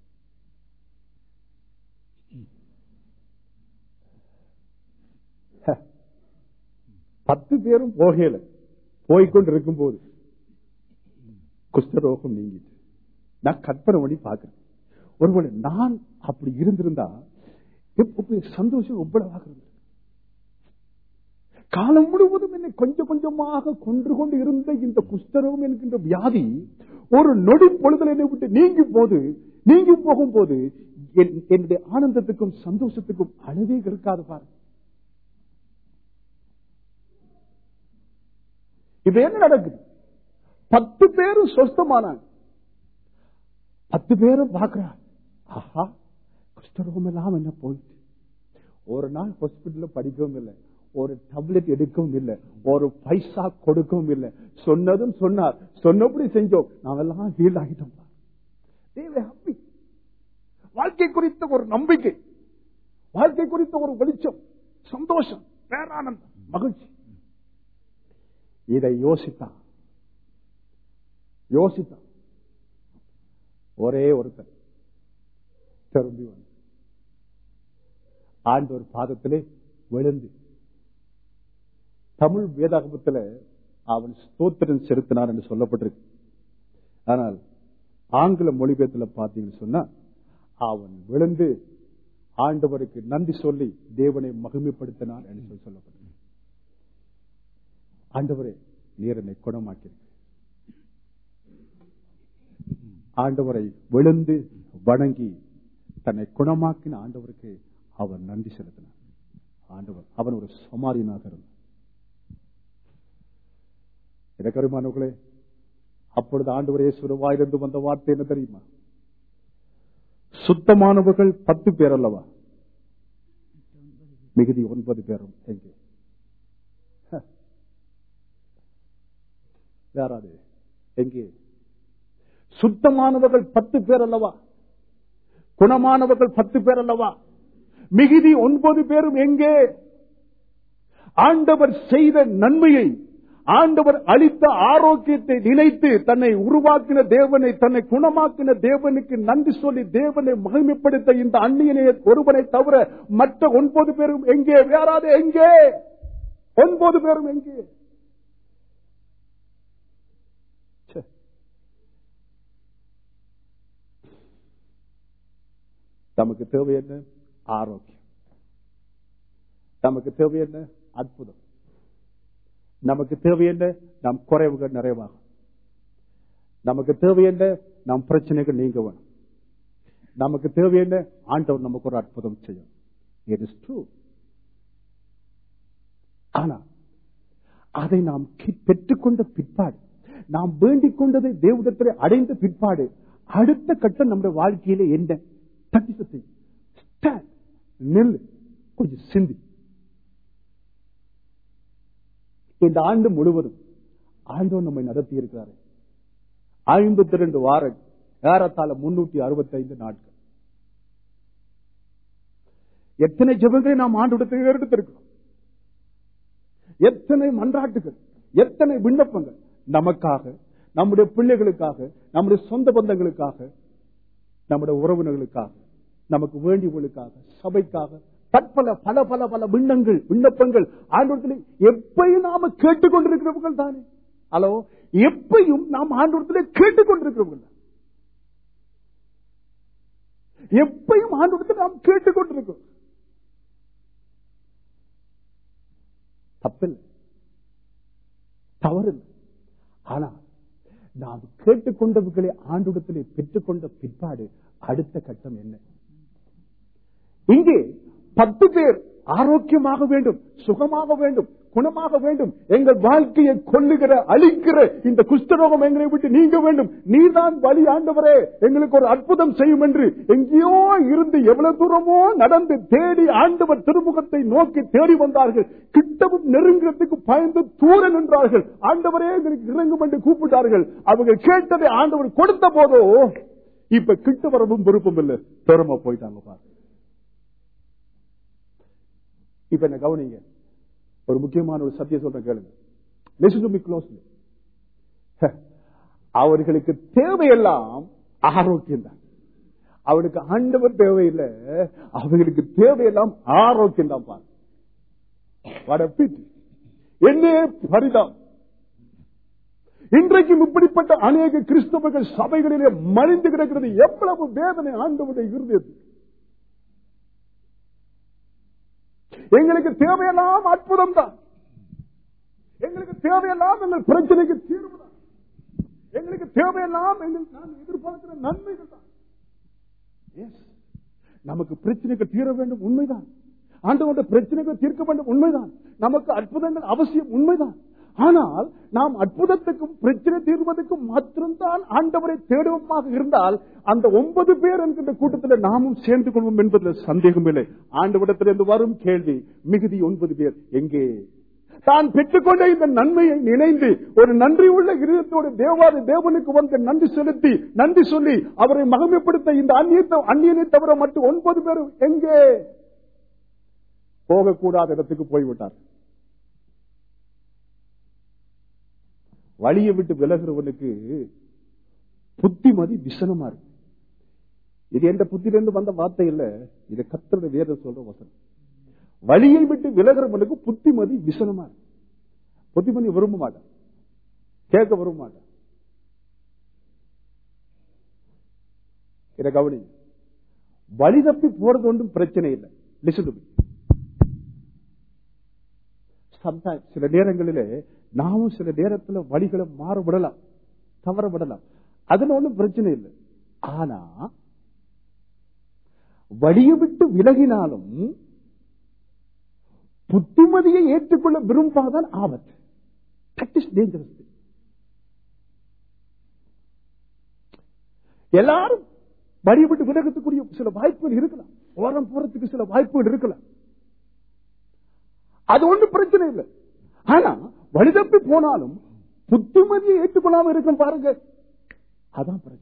பத்து பேரும் போகல போய்கொண்டிருக்கும் போது குஷ்டரோகம் நீங்கிட்டு நான் கற்பனை பண்ணி பார்க்கிறேன் ஒருவேளை நான் அப்படி இருந்திருந்தா சந்தோஷம் எவ்வளவாக இருந்தது காலம் முழுவதும் என்னை கொஞ்சம் கொஞ்சமாக கொன்று கொண்டு இருந்த இந்த குஷ்டரோகம் என்கின்ற வியாதி ஒரு நொடி பொழுதல் என்னை விட்டு நீங்கி போது நீங்கி போகும் போது என்னுடைய ஆனந்தத்துக்கும் சந்தோஷத்துக்கும் அளவே இருக்காது பாரு இப்ப என்ன நடக்குது பத்து பேரும் சொஸ்தமானாங்க பத்து பேரும் பாக்குறாங்க ஆஹா குஷ்டரோகம் எல்லாம் என்ன போயிட்டு ஒரு நாள் ஹாஸ்பிட்டல்ல படிக்கவும் இல்லை ஒரு டப்லெட் எடுக்கவும் இல்லை ஒரு பைசா கொடுக்கவும் இல்லை சொன்னதும் சொன்னார் சொன்னபடி செஞ்சோம் நாமெல்லாம் ஹீல் ஆகிட்டோம் ஹாப்பி வாழ்க்கை குறித்த ஒரு நம்பிக்கை வாழ்க்கை குறித்த ஒரு வெளிச்சம் சந்தோஷம் பேரானந்தம் மகிழ்ச்சி இதை யோசித்தான் யோசித்தான் ஒரே ஒருத்தர் திரும்பி வந்து ஆண்டவர் பாதத்திலே விழுந்து தமிழ் வேதாகமத்தில் அவன் ஸ்தோத்திரம் செலுத்தினான் என்று சொல்லப்பட்டிருக்கு ஆனால் ஆங்கில மொழிபெயர்த்தில் பார்த்தீங்கன்னு சொன்னா அவன் விழுந்து ஆண்டவருக்கு நன்றி சொல்லி தேவனை மகிமைப்படுத்தினான் என்று சொல்லி சொல்லப்பட்டிருக்கு ஆண்டவரே நீர் என்னை குணமாக்கியிருக்கு ஆண்டவரை விழுந்து வணங்கி தன்னை குணமாக்கின ஆண்டவருக்கு அவர் நன்றி செலுத்தினார் ஆண்டவர் அவன் ஒரு சமாரியனாக இருந்தார் இடக்கருமானவர்களே அப்பொழுது ஆண்டவர் இயேசுவின் வாயிலிருந்து வந்த வார்த்தை என்ன தெரியுமா சுத்தமானவர்கள் பத்து பேர் அல்லவா மிகுதி ஒன்பது பேரும் எங்கே ஹ. யாராது எங்கே சுத்தமானவர்கள் பத்து பேர் அல்லவா குணமானவர்கள் பத்து பேர் அல்லவா மிகுதி ஒன்பது பேரும் எங்கே ஆண்டவர் செய்த நன்மையை ஆண்டவர் அளித்த ஆரோக்கியத்தை நினைத்து தன்னை உருவாக்கின தேவனை தன்னை குணமாக்கின தேவனுக்கு நன்றி சொல்லி தேவனை மகிமைப்படுத்த இந்த அந்நியனை ஒருவனை தவிர மற்ற ஒன்பது பேரும் எங்கே வேறாது எங்கே ஒன்பது பேரும் எங்கே ச்சே. நமக்கு தேவை என்ன ஆரோக்கியம் நமக்கு தேவை என்ன அற்புதம் நமக்கு தேவை என்ன நம் குறைவுகள் நிறைவாகும் நமக்கு தேவை என்ன நம் பிரச்சனைகள் நீங்க வேணும் நமக்கு தேவை என்ன ஆண்டவர் நமக்கு ஒரு அற்புதம் செய்யும் இட் இஸ் ட்ரூ ஆனா அதை நாம் கி- பெற்றுக்கொண்ட பிற்பாடு நாம் வேண்டிக் கொண்டதை தேவதத்தில் அடைந்த பிற்பாடு அடுத்த கட்டம் நம்முடைய வாழ்க்கையில என்ன தட்டி சத்தி நெல் கொஞ்சம் சிந்தி இந்த ஆண்டு முழுவதும் ஆண்டவர் நம்மை நடத்தி இருக்கிறாரு ஐம்பத்தி ரெண்டு வாரம் ஏறத்தாழ முன்னூத்தி அறுபத்தி ஐந்து நாட்கள் எத்தனை ஜெபங்களை நாம் ஆண்டு எடுத்திருக்கிறோம் எத்தனை மன்றாட்டுகள் எத்தனை விண்ணப்பங்கள் நமக்காக நம்முடைய பிள்ளைகளுக்காக நம்முடைய சொந்த பந்தங்களுக்காக நம்முடைய உறவினர்களுக்காக நமக்கு வேண்டியவர்களுக்காக சபைக்காக பற்பல பல பல பல விண்ணங்கள் விண்ணப்பங்கள் ஆண்டோடத்தில் எப்பயும் நாம கேட்டுக்கொண்டிருக்கிறவர்கள் தானே ஹலோ எப்பயும் நாம் ஆண்டோடத்தில் கேட்டுக்கொண்டிருக்கிறவர்கள் தான். எப்பயும் ஆண்டோடத்தில் நாம் கேட்டுக்கொண்டிருக்கிறோம் தப்பில்லை தவறில்லை ஆனால் நாம் கேட்டுக்கொண்டவர்களை ஆண்டுடத்திலே பெற்றுக்கொண்ட பிற்பாடு அடுத்த கட்டம் என்ன இங்கே பத்து பேர் ஆரோக்கியமாக வேண்டும் சுகமாக வேண்டும் குணமாக வேண்டும் எங்கள் வாழ்க்கையை கொல்லுகிற அழிக்கிற இந்த குஷ்டரோகம் எங்களை விட்டு நீங்க வேண்டும் நீதான் வழி ஆண்டவரே எங்களுக்கு ஒரு அற்புதம் செய்யும் என்று எங்கேயோ இருந்து எவ்வளவு தூரமோ நடந்து தேடி ஆண்டவர் திருமுகத்தை நோக்கி தேடி வந்தார்கள் கிட்டவும் நெருங்கிறதுக்கு பயந்து தூர நின்றார்கள் ஆண்டவரே எங்களுக்கு இறங்கும் என்று கூப்பிட்டார்கள் அவர்கள் கேட்டதை ஆண்டவர் கொடுத்த போதோ இப்ப கிட்ட வரவும் விருப்பம் இல்லை திறமா போயிட்டாங்க பாருங்க இப்ப என்ன கவனிங்க ஒரு முக்கியமான ஒரு சத்தியம் சொல்றேன் கேளுங்க Listen to me closely. அவர்களுக்கு தேவையெல்லாம் ஆரோக்கியம் தான் அவனுக்கு ஆண்டவர் தேவையில்லை அவர்களுக்கு தேவையெல்லாம் ஆரோக்கியம் தான் பாரு What a pity. என்ன பரிதாம் இன்றைக்கும் இப்படிப்பட்ட அநேக கிறிஸ்தவர்கள் சபைகளிலே மறைந்து கிடக்கிறது எவ்வளவு வேதனை ஆண்டவருடைய இருதயத்தில் எங்களுக்கு தேவையெல்லாம் அற்புதம் தான் எங்களுக்கு தேவையெல்லாம் எங்கள் பிரச்சனைக்கு தீர்வு தான் எங்களுக்கு தேவையெல்லாம் எங்கள் நான் எதிர்பார்க்கிற நன்மைகள் தான் Yes. நமக்கு பிரச்சனைகள் தீர வேண்டும் உண்மைதான் ஆண்டவருடைய பிரச்சனைகள் தீர்க்க வேண்டும் உண்மைதான் நமக்கு அற்புதங்கள் அவசியம் உண்மைதான் ஆனால் நாம் அற்புதத்துக்கும் பிரச்சனை தீர்வதற்கும் மாத்திரம்தான் ஆண்டவரை தேடுவோமாக இருந்தால் அந்த ஒன்பது பேர் என்கின்ற கூட்டத்தில் நாமும் சேர்ந்து கொள்வோம் என்பதில் சந்தேகம் இல்லை ஆண்டவரிடத்திலிருந்து வரும் கேள்வி மிகுதி ஒன்பது பேர் எங்கே தான் பெற்றுக்கொண்ட இந்த நன்மையை நினைந்து ஒரு நன்றி உள்ள இருதயத்தோடு தேவாதி தேவனுக்கு வந்து நன்றி செலுத்தி நன்றி சொல்லி அவரை மகிமைப்படுத்த இந்த அந்நியத்தை அந்நியனை தவிர மற்ற ஒன்பது பேரும் எங்கே போகக்கூடாத இடத்துக்கு போய்விட்டார் வழியை விட்டு விலகிறவனுக்கு புத்திமதி விசனமா இருக்கு இது எந்த புத்திலிருந்து வந்த வார்த்தை இல்ல இது கத்தருடைய வேதம் சொல்ற வசனம் வழியை விட்டு விலகிறவனுக்கு புத்திமதி விசனமா இருக்கு புத்திமதி விரும்ப மாட்டான் கேட்க விரும்ப மாட்டான் இதை கவனி வழி தப்பி போறது ஒன்றும் பிரச்சனை இல்லை லிசன் டு சம்டைம் சில நேரங்களிலே நாமும் சில நேரத்தில் வழிகளை மாறுபடலாம் தவறப்படலாம் அதுல ஒன்றும் பிரச்சனை இல்லை ஆனா வழியை விட்டு விலகினாலும் புத்திமதியை ஏற்றுக்கொள்ள விரும்பாதான் ஆபத்து தட் இஸ் டேஞ்சரஸ் எல்லாரும் வழியை விட்டு விலகத்துக்குரிய சில வாய்ப்புகள் இருக்கலாம் ஓரம் போறதுக்கு சில வாய்ப்புகள் இருக்கலாம் அது ஒண்ணும் பிரச்சனை இல்லை ஆனா வழி தப்பி போனாலும் புத்திமதியை ஏற்றுக்கொள்ளாம இருக்கும் பாருங்க அதான் பிரச்சனை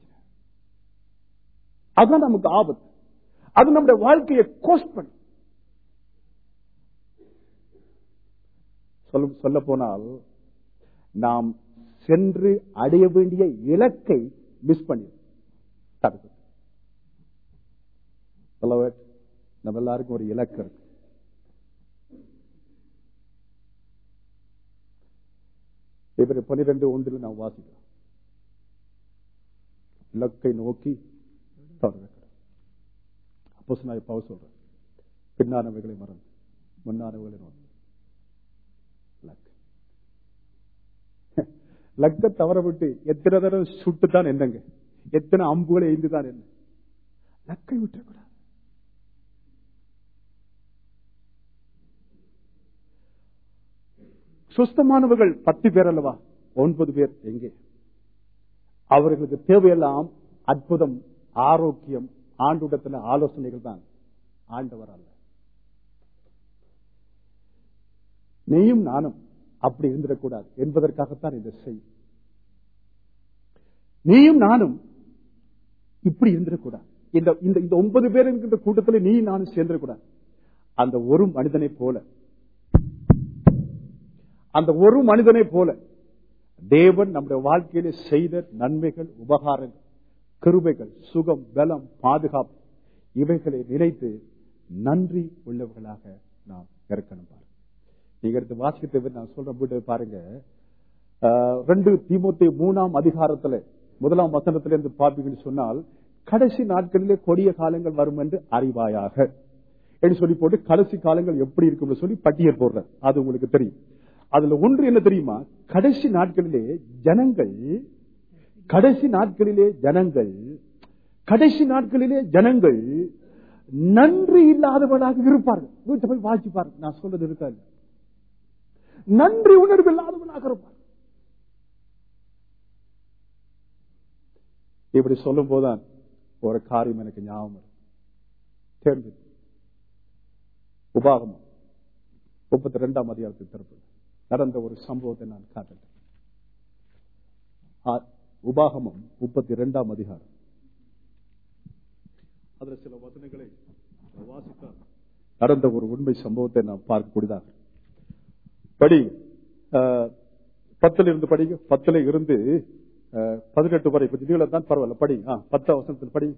அதான் நமக்கு ஆபத்து அது நம்முடைய வாழ்க்கையை கோஸ்ட் பண்ணி சொல்ல சொல்ல போனால் நாம் சென்று அடைய வேண்டிய இலக்கை மிஸ் பண்ணி தடுக்கும் நம்ம எல்லாருக்கும் ஒரு இலக்கு இருக்கு இவர் பனிரெண்டு ஒன்றில் நாம் வாசிக்கிறோம் இலக்கை நோக்கி அப்போ நான் இப்போ சொல்றேன் பின்னானவைகளை மறந்து முன்னானவைகளை நோக்கி லக் லக்க தவற விட்டு எத்தனை தடவை சுட்டுத்தான் என்னங்க எத்தனை அம்புகளை எய்ந்துதான் என்ன லக்கை விட்டுறக்கூடாது சுஸ்தமானவர்கள் பத்து பேர் அல்லவா ஒன்பது பேர் எங்கே அவர்களுக்கு தேவையெல்லாம் அற்புதம் ஆரோக்கியம் ஆண்டுடத்தில் ஆலோசனைகள் தான் ஆண்டவர் அல்ல நீயும் நானும் அப்படி இருந்திடக்கூடாது என்பதற்காகத்தான் இந்த செய் நீயும் நானும் இப்படி இருந்திடக்கூடாது இந்த இந்த இந்த ஒன்பது பேர் என்கின்ற கூட்டத்தில் நீ நானும் சேர்ந்திடக்கூடாது அந்த ஒரு மனிதனை போல அந்த ஒரு மனிதனை போல தேவன் நம்முடைய வாழ்க்கையில செய்த நன்மைகள் உபகாரங்கள் கிருபைகள் சுகம் பலம் பாதுகாப்பு இவைகளை நினைத்து நன்றி உள்ளவர்களாக நாம் இருக்கணும் பாருங்க நீங்க எடுத்து வாசிக்கத்தை நான் சொல்ற போட்டு பாருங்க ரெண்டு தீமோத்தி மூணாம் அதிகாரத்துல முதலாம் வசனத்துல இருந்து பார்ப்பீங்கன்னு சொன்னால் கடைசி நாட்களிலே கொடிய காலங்கள் வரும் என்று அறிவாயாக என்று சொல்லி போட்டு கடைசி காலங்கள் எப்படி இருக்கும் சொல்லி பட்டியல் போடுற அது உங்களுக்கு தெரியும் அதுல ஒன்று என்ன தெரியுமா கடைசி நாட்களிலே ஜனங்கள் கடைசி நாட்களிலே ஜனங்கள் கடைசி நாட்களிலே ஜனங்கள் நன்றி இல்லாதவனாக இருப்பார்கள் வீட்டை போய் வாசி பாருங்க நான் சொல்றது இருக்காது நன்றி உணர்வு இல்லாதவனாக இருப்பார் இப்படி சொல்லும் போதுதான் ஒரு காரியம் எனக்கு ஞாபகம் தெரிஞ்சு உபாகமம் முப்பத்தி ரெண்டாம் அதிகாரத்தில் திறப்பு நடந்த ஒரு சம்பவத்தை நான் காட்டுறேன் உபாகமம் முப்பத்தி இரண்டாம் அதிகாரம் அதுல சில வசனங்களை வாசித்தால் நடந்த ஒரு உண்மை சம்பவத்தை நாம் பார்க்கக்கூடியதாக படி பத்துல இருந்து படிங்க பத்துல இருந்து பதினெட்டு வரை கொஞ்சம் நீளம் தான் பரவாயில்ல படி பத்து அவசரத்தில் படி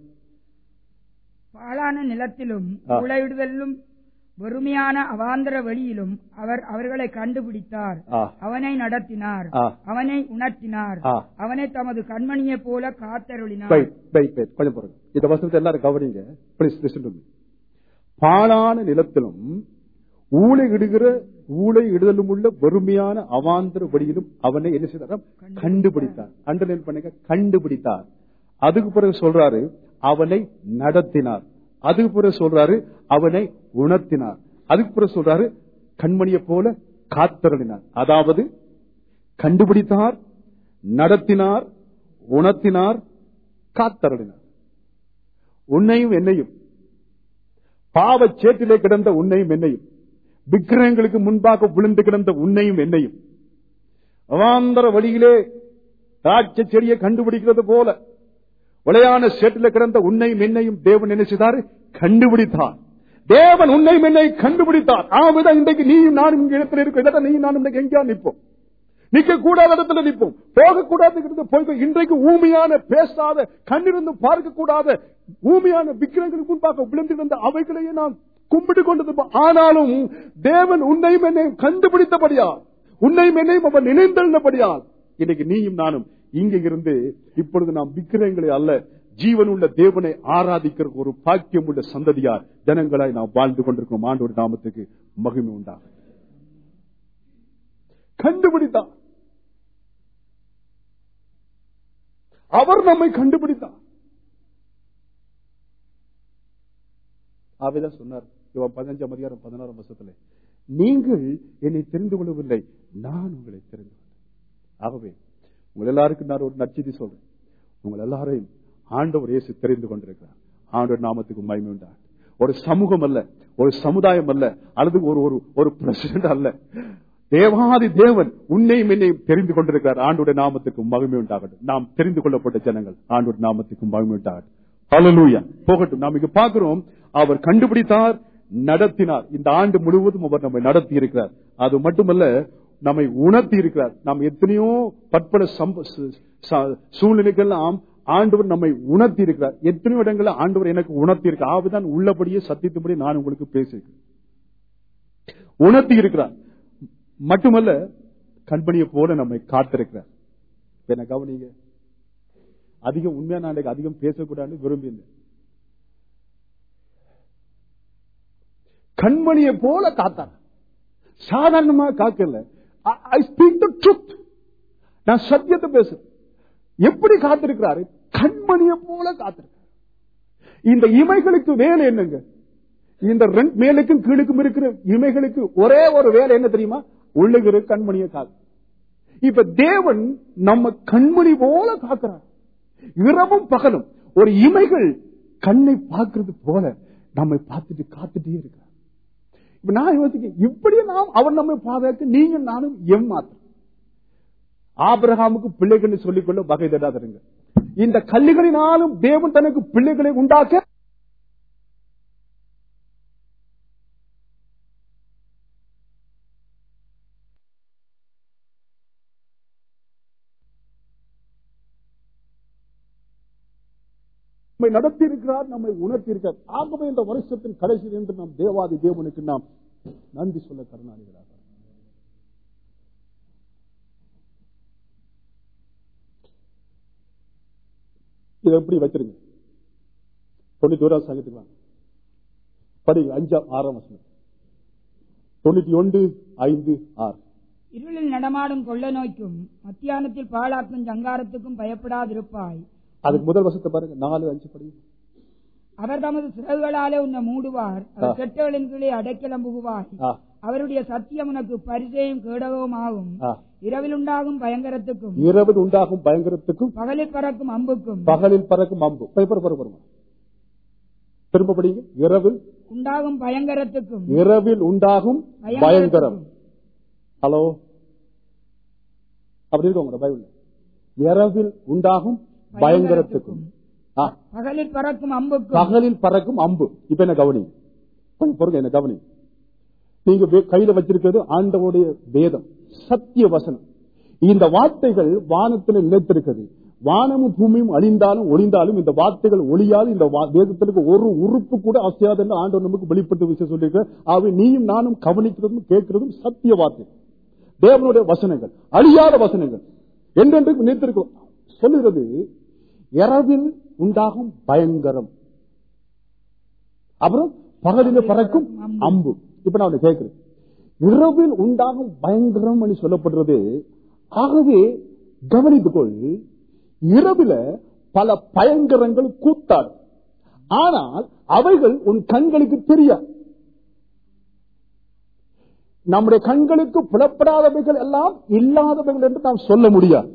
பாழான நிலத்திலும் உழைவிடுதலும் வெறுமையான அவாந்தர வழியிலும் அவர் அவர்களை கண்டுபிடித்தார் அவனை நடத்தினார் அவனை உணர்த்தினார் அவனை தமது கண்மணியை போல காத்தருளினார் கொஞ்சம் பாருங்க இந்த வசனத்தை எல்லாரும் கவனிங்க பிளீஸ் பாழான நிலத்திலும் ஊழை இடுகிற ஊழை இடுதலும் உள்ள வெறுமையான அவாந்தர வழியிலும் அவனை என்ன செய்தார் கண்டுபிடித்தார் அண்டர்லைன் பண்ணுங்க கண்டுபிடித்தார் அதுக்கு பிறகு சொல்றாரு அவனை நடத்தினார் அதுக்கு பிறகு சொல்றாரு அவனை உணர்த்தினார் அதுக்கு பிறகு சொல்றாரு கண்மணியை போல காத்தருளினார் அதாவது கண்டுபிடித்தார் நடத்தினார் உணர்த்தினார் காத்தருளினார் உன்னையும் என்னையும் பாவ சேற்றிலே கிடந்த உன்னையும் என்னையும் விக்கிரகங்களுக்கு முன்பாக விழுந்து கிடந்த உன்னையும் என்னையும் அவாந்தர வழியிலே ராட்ச செடியை கண்டுபிடிக்கிறது போல விளையான சேற்றில் கிடந்த உன்னையும் என்னையும் தேவன் என்ன செய்தார் கண்டுபிடித்தார் தேவன் உன்னையும் என்னை கண்டுபிடித்தார் ஆமாம் இன்றைக்கு நீயும் நானும் இங்க இடத்துல இருக்கும் இடத்துல நீயும் நானும் இன்றைக்கு எங்கேயா நிற்போம் நிக்க கூடாத இடத்துல நிற்போம் போகக்கூடாது போய் இன்றைக்கு ஊமையான பேசாத கண்ணிருந்து பார்க்க கூடாத ஊமையான விக்கிரங்களுக்கு முன்பாக விழுந்திருந்த அவைகளையே நாம் கும்பிட்டு கொண்டது ஆனாலும் தேவன் உன்னையும் என்னையும் கண்டுபிடித்தபடியா உன்னையும் என்னையும் அவன் நினைந்தபடியால் இன்னைக்கு நீயும் நானும் இங்க இருந்து இப்பொழுது நாம் விக்கிரங்களை அல்ல ஜீவன் உள்ள தேவனை ஆராதிக்கிற ஒரு பாக்கியம் உள்ள சந்ததியார் ஜனங்களாய் நாம் வாழ்ந்து கொண்டிருக்கிறோம் ஆண்டோட நாமத்துக்கு மகிமை உண்டாக கண்டுபிடித்தார் அவர் நம்மை கண்டுபிடித்தார் அவைதான் சொன்னார் இவன் பதினஞ்சாம் அதிகாரம் பதினாறாம் வருஷத்துல நீங்கள் என்னை தெரிந்து கொள்ளவில்லை நான் உங்களை தெரிந்து கொண்டேன் ஆகவே உங்கள் எல்லாருக்கும் நான் ஒரு நற்செய்தி சொல்றேன் உங்கள் எல்லாரையும் ஆண்டவர் இயேசு தெரிந்து கொண்டிருக்கிறார் ஆண்டவர் நாமத்துக்கு மகிமை உண்டாக ஒரு சமூகம் அல்ல ஒரு சமுதாயம் அல்ல அல்லது ஒரு ஒரு ஒரு பிரசிடண்ட் அல்ல தேவாதி தேவன் உன்னையும் என்னையும் தெரிந்து கொண்டிருக்கிறார் ஆண்டுடைய நாமத்துக்கு மகிமை உண்டாகட்டும் நாம் தெரிந்து கொள்ளப்பட்ட ஜனங்கள் ஆண்டுடைய நாமத்துக்கு மகிமை உண்டாகட்டும் ஹalleluya போகட்டும் நாம் இங்க பார்க்கிறோம் அவர் கண்டுபிடித்தார் நடத்தினார் இந்த ஆண்டு முழுவதும் அவர் நம்மை நடத்தி இருக்கிறார் அது மட்டுமல்ல நம்மை உணர்த்தி இருக்கிறார் நாம் எத்தனையோ பற்பல சம்ப- ச- ச- சூழ்நிலைக்கெல்லாம் ஆண்டவர் நம்மை உணர்த்தி இருக்கிறார் எத்தனையோ இடங்களில் ஆண்டவர் எனக்கு உணர்த்தி இருக்கிறார் ஆவுதான் உள்ளபடியே சத்தியத்துபடி நான் உங்களுக்கு பேசியிருக்கிறேன் உணர்த்தி இருக்கிறார் மட்டுமல்ல கண்பனியை போல நம்மை காத்திருக்கிறார் இப்ப என்ன கவனிங்க அதிகம் உண்மையா நான் இன்னைக்கு அதிகம் பேசக்கூடாதுன்னு விரும்பினேன் கண்மணியை போல காத்தார் சாதாரணமா காக்கல ஐ ஸ்பீக் த ட்ரூத் நான் சத்தியத்தை பேசுறேன் எப்படி காத்திருக்கிறாரு கண்மணியை போல காத்திருக்கிறார் இந்த இமைகளுக்கு வேலை என்னங்க இந்த ரெண்டு மேலுக்கும் கீழுக்கும் இருக்கிற இமைகளுக்கு ஒரே ஒரு வேலை என்ன தெரியுமா உள்ளுகிற கண்மணியை காக்கு இப்ப தேவன் நம்ம கண்மணி போல காக்கிறார் இரவும் பகலும் ஒரு இமைகள் கண்ணை பார்க்கிறது போல நம்மை பார்த்துட்டு காத்துட்டே இருக்கிறார் இப்ப நான் யோசிக்க இப்படி நாம் அவர் நம்மை பாதுகாக்க நீங்க நானும் ஏமாத்திரம் ஆபிரகாமுக்கு பிள்ளைகள் சொல்லிக்கொள்ள வகை தடாதருங்க இந்த கல்லுகளினாலும் தேவன் தனக்கு பிள்ளைகளை உண்டாக்க நம்மை நடத்தி இருக்கிறார் நம்மை உணர்த்தி இருக்கிறார் ஆகவே இந்த வருஷத்தின் கடைசியில் என்று நாம் தேவாதி தேவனுக்கு நாம் நன்றி சொல்ல கருணாநிதிகளாக இதை எப்படி வச்சிருங்க தொண்ணூத்தி ஓராம் சங்கத்துக்கு வாங்க படிங்க அஞ்சாம் ஆறாம் வசனம் தொண்ணூத்தி ஒன்று ஐந்து ஆறு இருளில் நடமாடும் கொள்ள நோய்க்கும் மத்தியானத்தில் பாழாக்கும் சங்காரத்துக்கும் பயப்படாதிருப்பாய் அதுக்கு முதல் வருஷத்தை பாருங்க நாலு அஞ்சு படிங்க அவர் தமது சிறகுகளாலே உன்னை மூடுவார் அவர் ஆ. கெட்டவளின் கீழே அடைக்கலம் புகுவாய் ஆ, அவருடைய சத்தியம் உனக்கு பரிசையும் கேடகവും ஆகும் ஆ. இரவில் உண்டாகும் பயங்கரத்துக்கும் இரவில் உண்டாகும் பயங்கரத்துக்கும் பகலில் பறக்கும் அம்புக்கும் பகலில் பறக்கும் அம்பு பேப்பர் பரப்பு வருமா திரும்ப படிங்க இரவில் உண்டாகும் பயங்கரத்துக்கும் இரவில் உண்டாகும் பயங்கரம் ஹலோ அப்படி இருக்கு உங்களோட பைபிள் இரவில் உண்டாகும் பயங்கரத்துக்கும் ஆ, பகலில் பறக்கும் அம்புக்கும் பகலில் பறக்கும் அம்பு இப்ப என்ன கவனி கொஞ்சம் பொறுங்க என்ன கவனி நீங்க வே- கையில வச்சிருக்கிறது ஆண்டவருடைய வேதம் சத்திய வசனம் இந்த வார்த்தைகள் வானத்தில் நிலைத்திருக்கிறது வானமும் பூமியும் அழிந்தாலும் ஒளிந்தாலும் இந்த வார்த்தைகள் ஒளியாது இந்த வா- வேதத்திற்கு ஒரு உறுப்பு கூட அசையாது என்று ஆண்டவர் நமக்கு வெளிப்பட்ட விஷயம் சொல்லியிருக்க அவை நீயும் நானும் கவனிக்கிறதும் கேட்கிறதும் சத்திய வார்த்தை தேவனுடைய வசனங்கள் அழியாத வசனங்கள் என்றென்றைக்கு நினைத்திருக்கும் சொல்லுகிறது இரவில் உண்டாகும் பயங்கரம் அப்புறம் பகலில் பறக்கும் அம்பு இப்ப நான் உன்னை கேட்கிறேன் இரவில் உண்டாகும் பயங்கரம் என்று சொல்லப்படுறது ஆகவே கவனித்துக்கொள் இரவில பல பயங்கரங்கள் கூத்தாடும் ஆனால் அவைகள் உன் கண்களுக்கு தெரியாது நம்முடைய கண்களுக்கு புலப்படாதவைகள் எல்லாம் இல்லாதவைகள் என்று நாம் சொல்ல முடியாது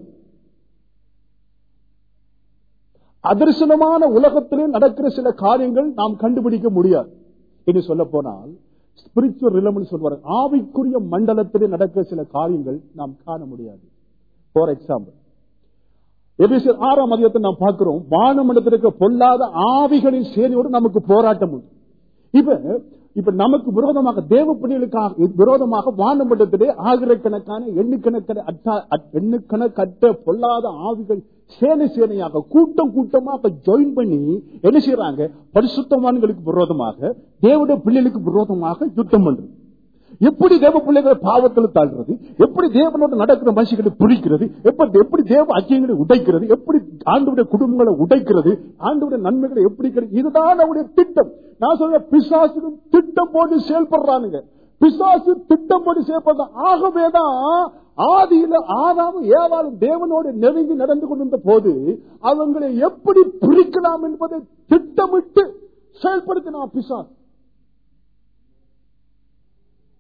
அதர்சனமான உலகத்திலே நடக்கிற சில காரியங்கள் நாம் கண்டுபிடிக்க முடியாது என்று சொல்ல போனால் ஸ்பிரிச்சுவல் ரிலம்னு சொல்வார் ஆவிக்குரிய மண்டலத்திலே நடக்கிற சில காரியங்கள் நாம் காண முடியாது ஃபார் எக்ஸாம்பிள் எபிசியர் ஆறாம் அதிகத்தை நாம் பார்க்கிறோம் வானமண்டலத்திற்கு பொல்லாத ஆவிகளின் சேனையோடு நமக்கு போராட்டம் உண்டு இப்ப இப்ப நமக்கு விரோதமாக தேவ பிள்ளைகளுக்காக விரோதமாக வானமண்டலத்திலே ஆயிரக்கணக்கான எண்ணுக்கணக்கான அட்டா- அட்- எண்ணுக்கணக்கற்ற பொல்லாத ஆவிகள் சேனை சேனையாக கூட்டம் கூட்டமாக ஜாயின் பண்ணி என்ன செய்யறாங்க பரிசுத்தவான்களுக்கு விரோதமாக தேவடைய பிள்ளைகளுக்கு விரோதமாக யுத்தம் பண்றது எப்படி தேவ பிள்ளைகளை பாவத்தில் தாழ்றது எப்படி தேவனோடு நடக்கிற மனுஷங்களை பிடிக்கிறது எப்படி எப்படி தேவ ஐக்கியங்களை உடைக்கிறது எப்படி ஆண்டுடைய குடும்பங்களை உடைக்கிறது ஆண்டுடைய நன்மைகளை எப்படி கிடை- இதுதான் அவருடைய திட்டம் நான் சொல்ற பிசாசுக்கும் திட்டம் போட்டு செயல்படுறானுங்க பிசாசு திட்டம் போட்டு செயல்படுறான் ஆகவேதான் ஆதியில ஆதாமும் ஏவாளும் தேவனோடு நெருங்கி நடந்து கொண்டிருந்த போது அவங்களை எப்படி பிரிக்கலாம் என்பதை திட்டமிட்டு செயல்படுத்தினான் பிசாசு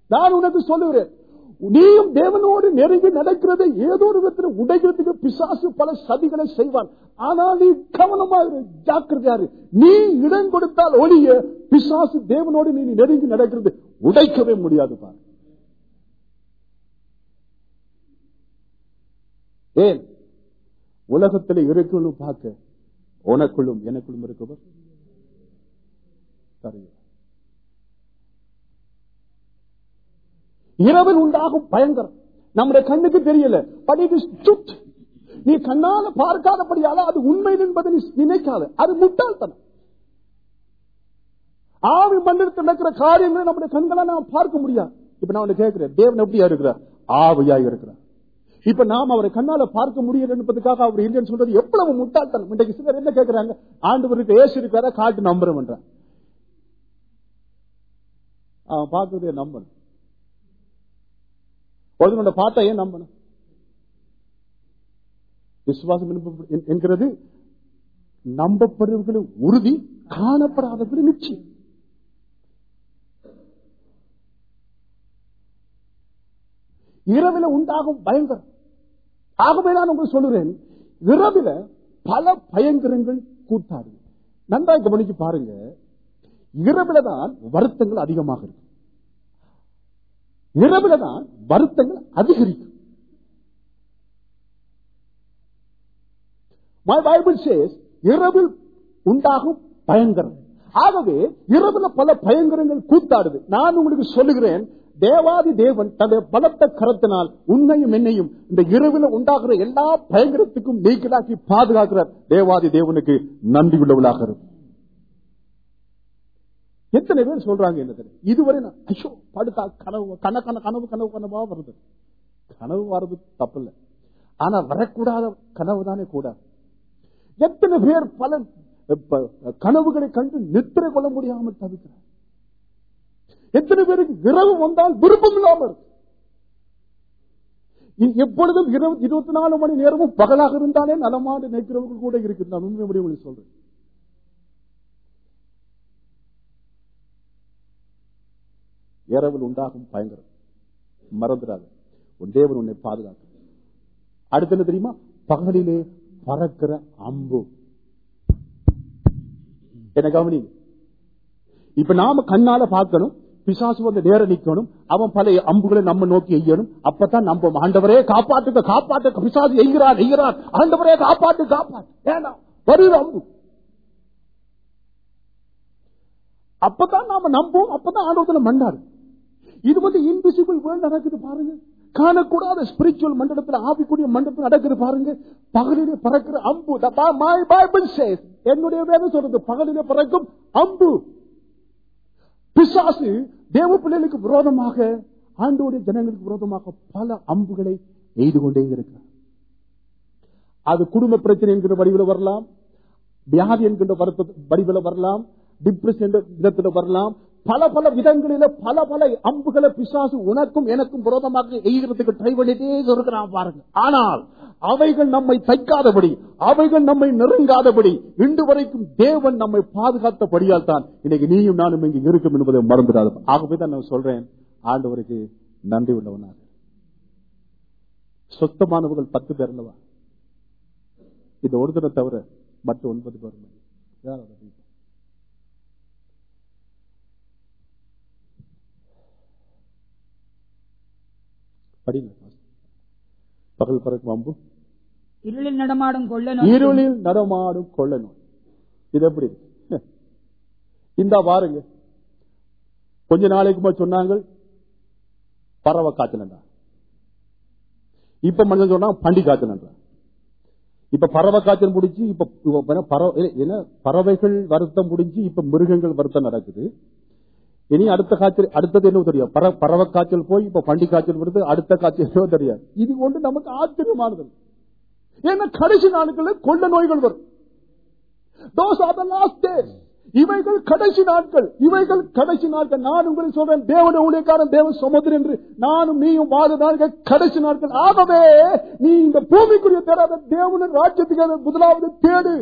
நான் உனக்கு சொல்லுகிறேன் நீயும் தேவனோடு நெருங்கி நடக்கிறதை ஏதோ ஒரு விதத்தில் உடைக்கிறதுக்கு பிசாசு பல சதிகளை செய்வான் ஆனால் நீ கவனமா இரு ஜாக்கிரதையா இரு நீ இடம் கொடுத்தால் ஒழிய பிசாசு தேவனோடு நீ நெருங்கி நடக்கிறது உடைக்கவே முடியாது பாரு ஏன் உலகத்தில் இருக்கணும் பார்க்க உனக்குள்ளும் எனக்குள்ளும் இருக்கவர் சரியா இரவில் உண்டாகும் பயங்கரம் நம்முடைய கண்ணுக்கு தெரியல but it is truth. நீ கண்ணால பார்க்காதபடியால அது உண்மை என்பதை நீ நினைக்காத அது முட்டாள்தனம் ஆவி மண்டலத்தில் நடக்கிற காரியங்களை நம்முடைய கண்களால் நாம் பார்க்க முடியாது இப்ப நான் உன்னை கேட்கிறேன் தேவன் எப்படியா இருக்கிறார் ஆவியா இருக்கிறார் இப்ப நாம் அவரை கண்ணால பார்க்க முடியல என்பதுக்காக அவர் இல்லைன்னு சொல்றது எவ்வளவு முட்டாள்தனம் இன்றைக்கு சிலர் என்ன கேட்கிறாங்க ஆண்டவருக்கு ஏசு இருக்காரா காட்டு நம்புறவன்றான் அவன் பார்க்கறதே நம்பணும் ஒருவனோட பார்த்தா ஏன் நம்பணும் விசுவாசம் என்பது- என்- என்கிறது நம்பப்படுவர்களும் உறுதி காணப்படாதவர்கள் நிச்சயம் இரவில உண்டாகும் பயங்கரம் ஆகவே நான் உங்களுக்கு சொல்லுறேன் இரவில பல பயங்கரங்கள் கூட்டாது நன்றாக கவனிச்சு பாருங்க இரவில தான் வருத்தங்கள் அதிகமாக இருக்கும் இரவில தான் வருத்தங்கள் அதிகரிக்கும் My Bible says, இரவில் உண்டாகும் பயங்கரம் ஆகவே இரவுல பல பயங்கரங்கள் கூத்தாடுது நான் உங்களுக்கு சொல்லுகிறேன் தேவாதி தேவன் தன்னுடைய பலத்த கரத்தினால் உன்னையும் என்னையும் இந்த இரவுல உண்டாகிற எல்லா பயங்கரத்துக்கும் நீக்கலாக்கி பாதுகாக்கிறார் தேவாதி தேவனுக்கு நன்றி உள்ளவளாக இருக்கும் எத்தனை பேர் சொல்றாங்க என்ன தெரியும் இதுவரை நான் ஐயோ படுத்தா கனவு கன கன கனவு கனவு கனவா வருது கனவு வர்றது தப்பில்லை ஆனா வரக்கூடாத கனவு தானே கூடாது எத்தனை பேர் பல இப்ப, கனவுகளை கண்டு நித்திரை கொள்ள முடியாமல் தவிக்கிறார் எத்தனை பேருக்கு இரவு வந்தால் விருப்பம் இல்லாம இருக்கு இ- எப்பொழுதும் இரவு இருபத்தி நாலு மணி நேரமும் பகலாக இருந்தாலே நலமான நினைக்கிறவங்க கூட இருக்கு நான் உண்மை உங்களுக்கு சொல்றேன் இரவில் உண்டாகும் பயங்கரம் மறந்துடாது உன் தேவன் உன்னை பாதுகாக்க அடுத்து என்ன தெரியுமா பகலிலே பறக்கிற அம்பு என்ன கவனிங்க இப்ப நாம கண்ணால பார்க்கணும் பிசாசு வந்து நேர நிக்கணும் அவன் பல அம்புகளை நம்ம நோக்கி எய்யணும் அப்பதான் நம்ம ஆண்டவரே காப்பாட்டுங்க காப்பாட்டு பிசாசு எய்கிறார் எய்கிறார் ஆண்டவரே காப்பாட்டு காப்பாட்டு வேண்டாம் வருகிற அம்பு அப்பதான் நாம நம்புவோம் அப்பதான் ஆண்டவத்துல மண்டாரு இது வந்து இன்விசிபிள் வேர்ல்ட் நடக்குது பாருங்க காணக்கூடாத ஸ்பிரிச்சுவல் மண்டலத்தில் ஆவிக்குரிய மண்டலத்தில் நடக்குது பாருங்க பகலிலே பறக்கிற அம்பு The Bi- my Bible says, என்னுடைய வேதம் சொல்றது பகலிலே பறக்கும் அம்பு பிசாசு தேவ பிள்ளைகளுக்கு விரோதமாக ஆண்டோடைய ஜனங்களுக்கு விரோதமாக பல அம்புகளை எய்து கொண்டே இருக்கிறார் அது குடும்ப பிரச்சனை என்கிற வடிவில் வரலாம் வியாதி என்கின்ற வருத்த வடிவில் வரலாம் டிப்ரெஷன் என்ற விதத்தில் வரலாம் பல பல விதங்களில பல பல அம்புகளை பிசாசு உனக்கும் எனக்கும் விரோதமாக எய்கிறதுக்கு ட்ரை பண்ணிட்டே இருக்கிறான் பாருங்க ஆனால் அவைகள் நம்மை தைக்காதபடி அவைகள் நம்மை நெருங்காதபடி இன்று வரைக்கும் தேவன் நம்மை பாதுகாத்தபடியால் தான் இன்னைக்கு நீயும் நானும் இங்கு இருக்கும் என்பதை மறந்துடாது ஆகவே தான் நான் சொல்றேன் ஆண்டவருக்கு நன்றி உள்ளவனாக சொத்தமானவர்கள் பத்து பேர் அல்லவா இந்த ஒருத்தரை தவிர மற்ற ஒன்பது பேர் இல்லை. யார் அதை people? படிங்க பகல் பறக்கும் அம்பு இருளில் நடமாடும் கொள்ள நோய் இருளில் நடமாடும் கொள்ள நோய் இது எப்படி இருக்கு? இந்தா பாருங்க கொஞ்ச நாளைக்கு முன்னாடி சொன்னாங்க பறவை காய்ச்சலண்டா இப்ப மனுஷன் சொன்னா பண்டி காய்ச்சலன்றா இப்ப பறவை காய்ச்சல் முடிஞ்சு இப்ப இப்ப பறவை இல்ல, என்ன பறவைகள் வருத்தம் முடிஞ்சு இப்ப மிருகங்கள் வருத்தம் நடக்குது இனி அடுத்த காய்ச்சல் அடுத்தது என்ன தெரியும் பற- பறவை காய்ச்சல் போய் இப்ப பண்டி காய்ச்சல் வருது அடுத்த காய்ச்சல் என்னவோ தெரியாது இது ஒன்று நமக்கு ஆச்சரியமானது ஏன்னா கடைசி நாட்களில் கொள்ள நோய்கள் வரும் Those are the last days. இவைகள் கடைசி நாட்கள் இவைகள் கடைசி நாட்கள் நான் உங்களுக்கு சொல்றேன் தேவன ஊழியக்காரன் தேவ சமுத்திரம் என்று நானும் நீயும் வாத நாட்கள் கடைசி நாட்கள் ஆகவே நீ இந்த பூமிக்குரிய தேடாத தேவனின் ராஜ்யத்துக்கு முதலாவது தேடு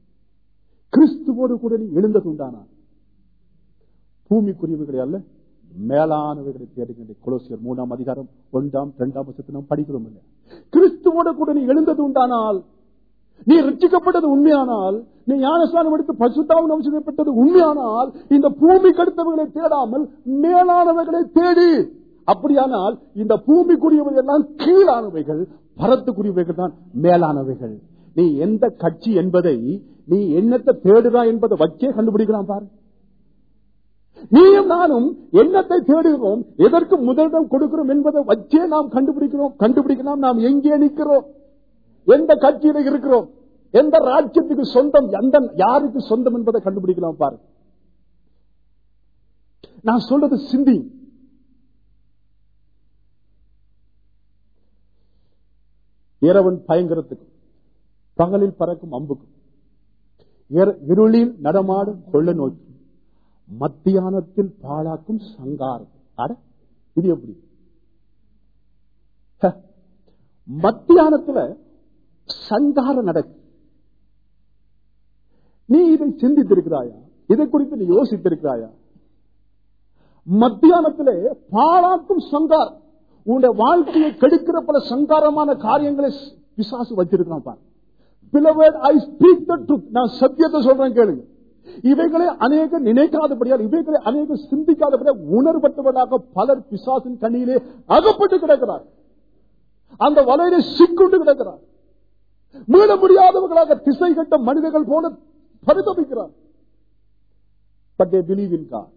கிறிஸ்துவோடு கூட நீ எழுந்தது உண்டானா பூமிக்குரியவைகளை அல்ல மேலானவைகளை தேடுகின்ற கொலோசியர் மூணாம் அதிகாரம் ஒன்றாம் இரண்டாம் வருஷத்தை நாம் படிக்கிறோம் இல்லை கிறிஸ்துவோட கூட நீ எழுந்தது உண்டானால் நீ ரட்சிக்கப்பட்டது உண்மையானால் நீ ஞானஸ்தானம் எடுத்து பசுத்தாவும் அவசியப்பட்டது உண்மையானால் இந்த பூமி கடுத்தவர்களை தேடாமல் மேலானவைகளை தேடி அப்படியானால் இந்த பூமிக்குரியவை எல்லாம் கீழானவைகள் பரத்துக்குரியவைகள் தான் மேலானவைகள் நீ எந்த கட்சி என்பதை நீ என்னத்தை தேடுறா என்பதை வச்சே கண்டுபிடிக்கலாம் பாரு நீயும் நானும் என்னத்தை தேடுகிறோம் எதற்கு முதலிடம் கொடுக்கிறோம் என்பதை வச்சே நாம் கண்டுபிடிக்கிறோம் கண்டுபிடிக்கலாம் நாம் எங்கே நிற்கிறோம் எந்த கட்சியில இருக்கிறோம் எந்த ராஜ்யத்துக்கு சொந்தம் எந்த யாருக்கு சொந்தம் என்பதை கண்டுபிடிக்கலாம் பாரு நான் சொல்றது சிந்தி இரவன் பயங்கரத்துக்கும் பகலில் பறக்கும் அம்புக்கும் இர- இருளில் நடமாடும் கொள்ள நோக்கி மத்தியானத்தில் பாழாக்கும் சங்காரம் அட இது எப்படி ஹ, மத்தியானத்துல சங்காரம் நடக்கு நீ இதை சிந்தித்திருக்கிறாயா இதை குறித்து நீ யோசித்திருக்கிறாயா மத்தியானத்திலே பாழாக்கும் சங்காரம் உன்னுடைய வாழ்க்கையை கெடுக்கிற பல சங்காரமான காரியங்களை பிசாசு வச்சிருக்கான் பாரு Beloved, I speak the truth. நான் சத்தியத்தை சொல்றேன் கேளுங்க இவைகளை அநேக நினைக்காதபடியால் இவைகளை அநேக சிந்திக்காதபடியால் உணர்வட்டவர்களாக பலர் பிசாசின் கண்ணியிலே அகப்பட்டு கிடக்கிறார் அந்த வலையிலே சிக்குண்டு கிடக்கிறார் மீள முடியாதவர்களாக திசை கட்ட மனிதர்கள் போல பரிதபிக்கிறார் but they believe in God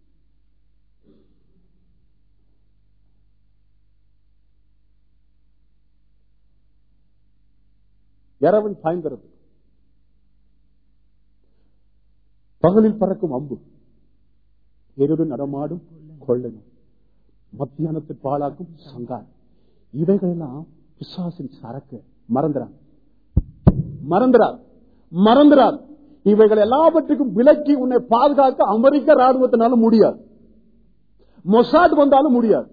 இரவன் பயங்கரது பகலில் பறக்கும் அம்பு எருடு நடமாடும் கொள்ளனும் மத்தியானத்தில் பாழாக்கும் சங்காரம் இவைகளெல்லாம் பிசாசின் சரக்கு மறந்துறான் மறந்துறார் மறந்துறார் இவைகள் எல்லாவற்றுக்கும் விலக்கி உன்னை பாதுகாக்க அமெரிக்க ராணுவத்தினால முடியாது மொசாட் வந்தாலும் முடியாது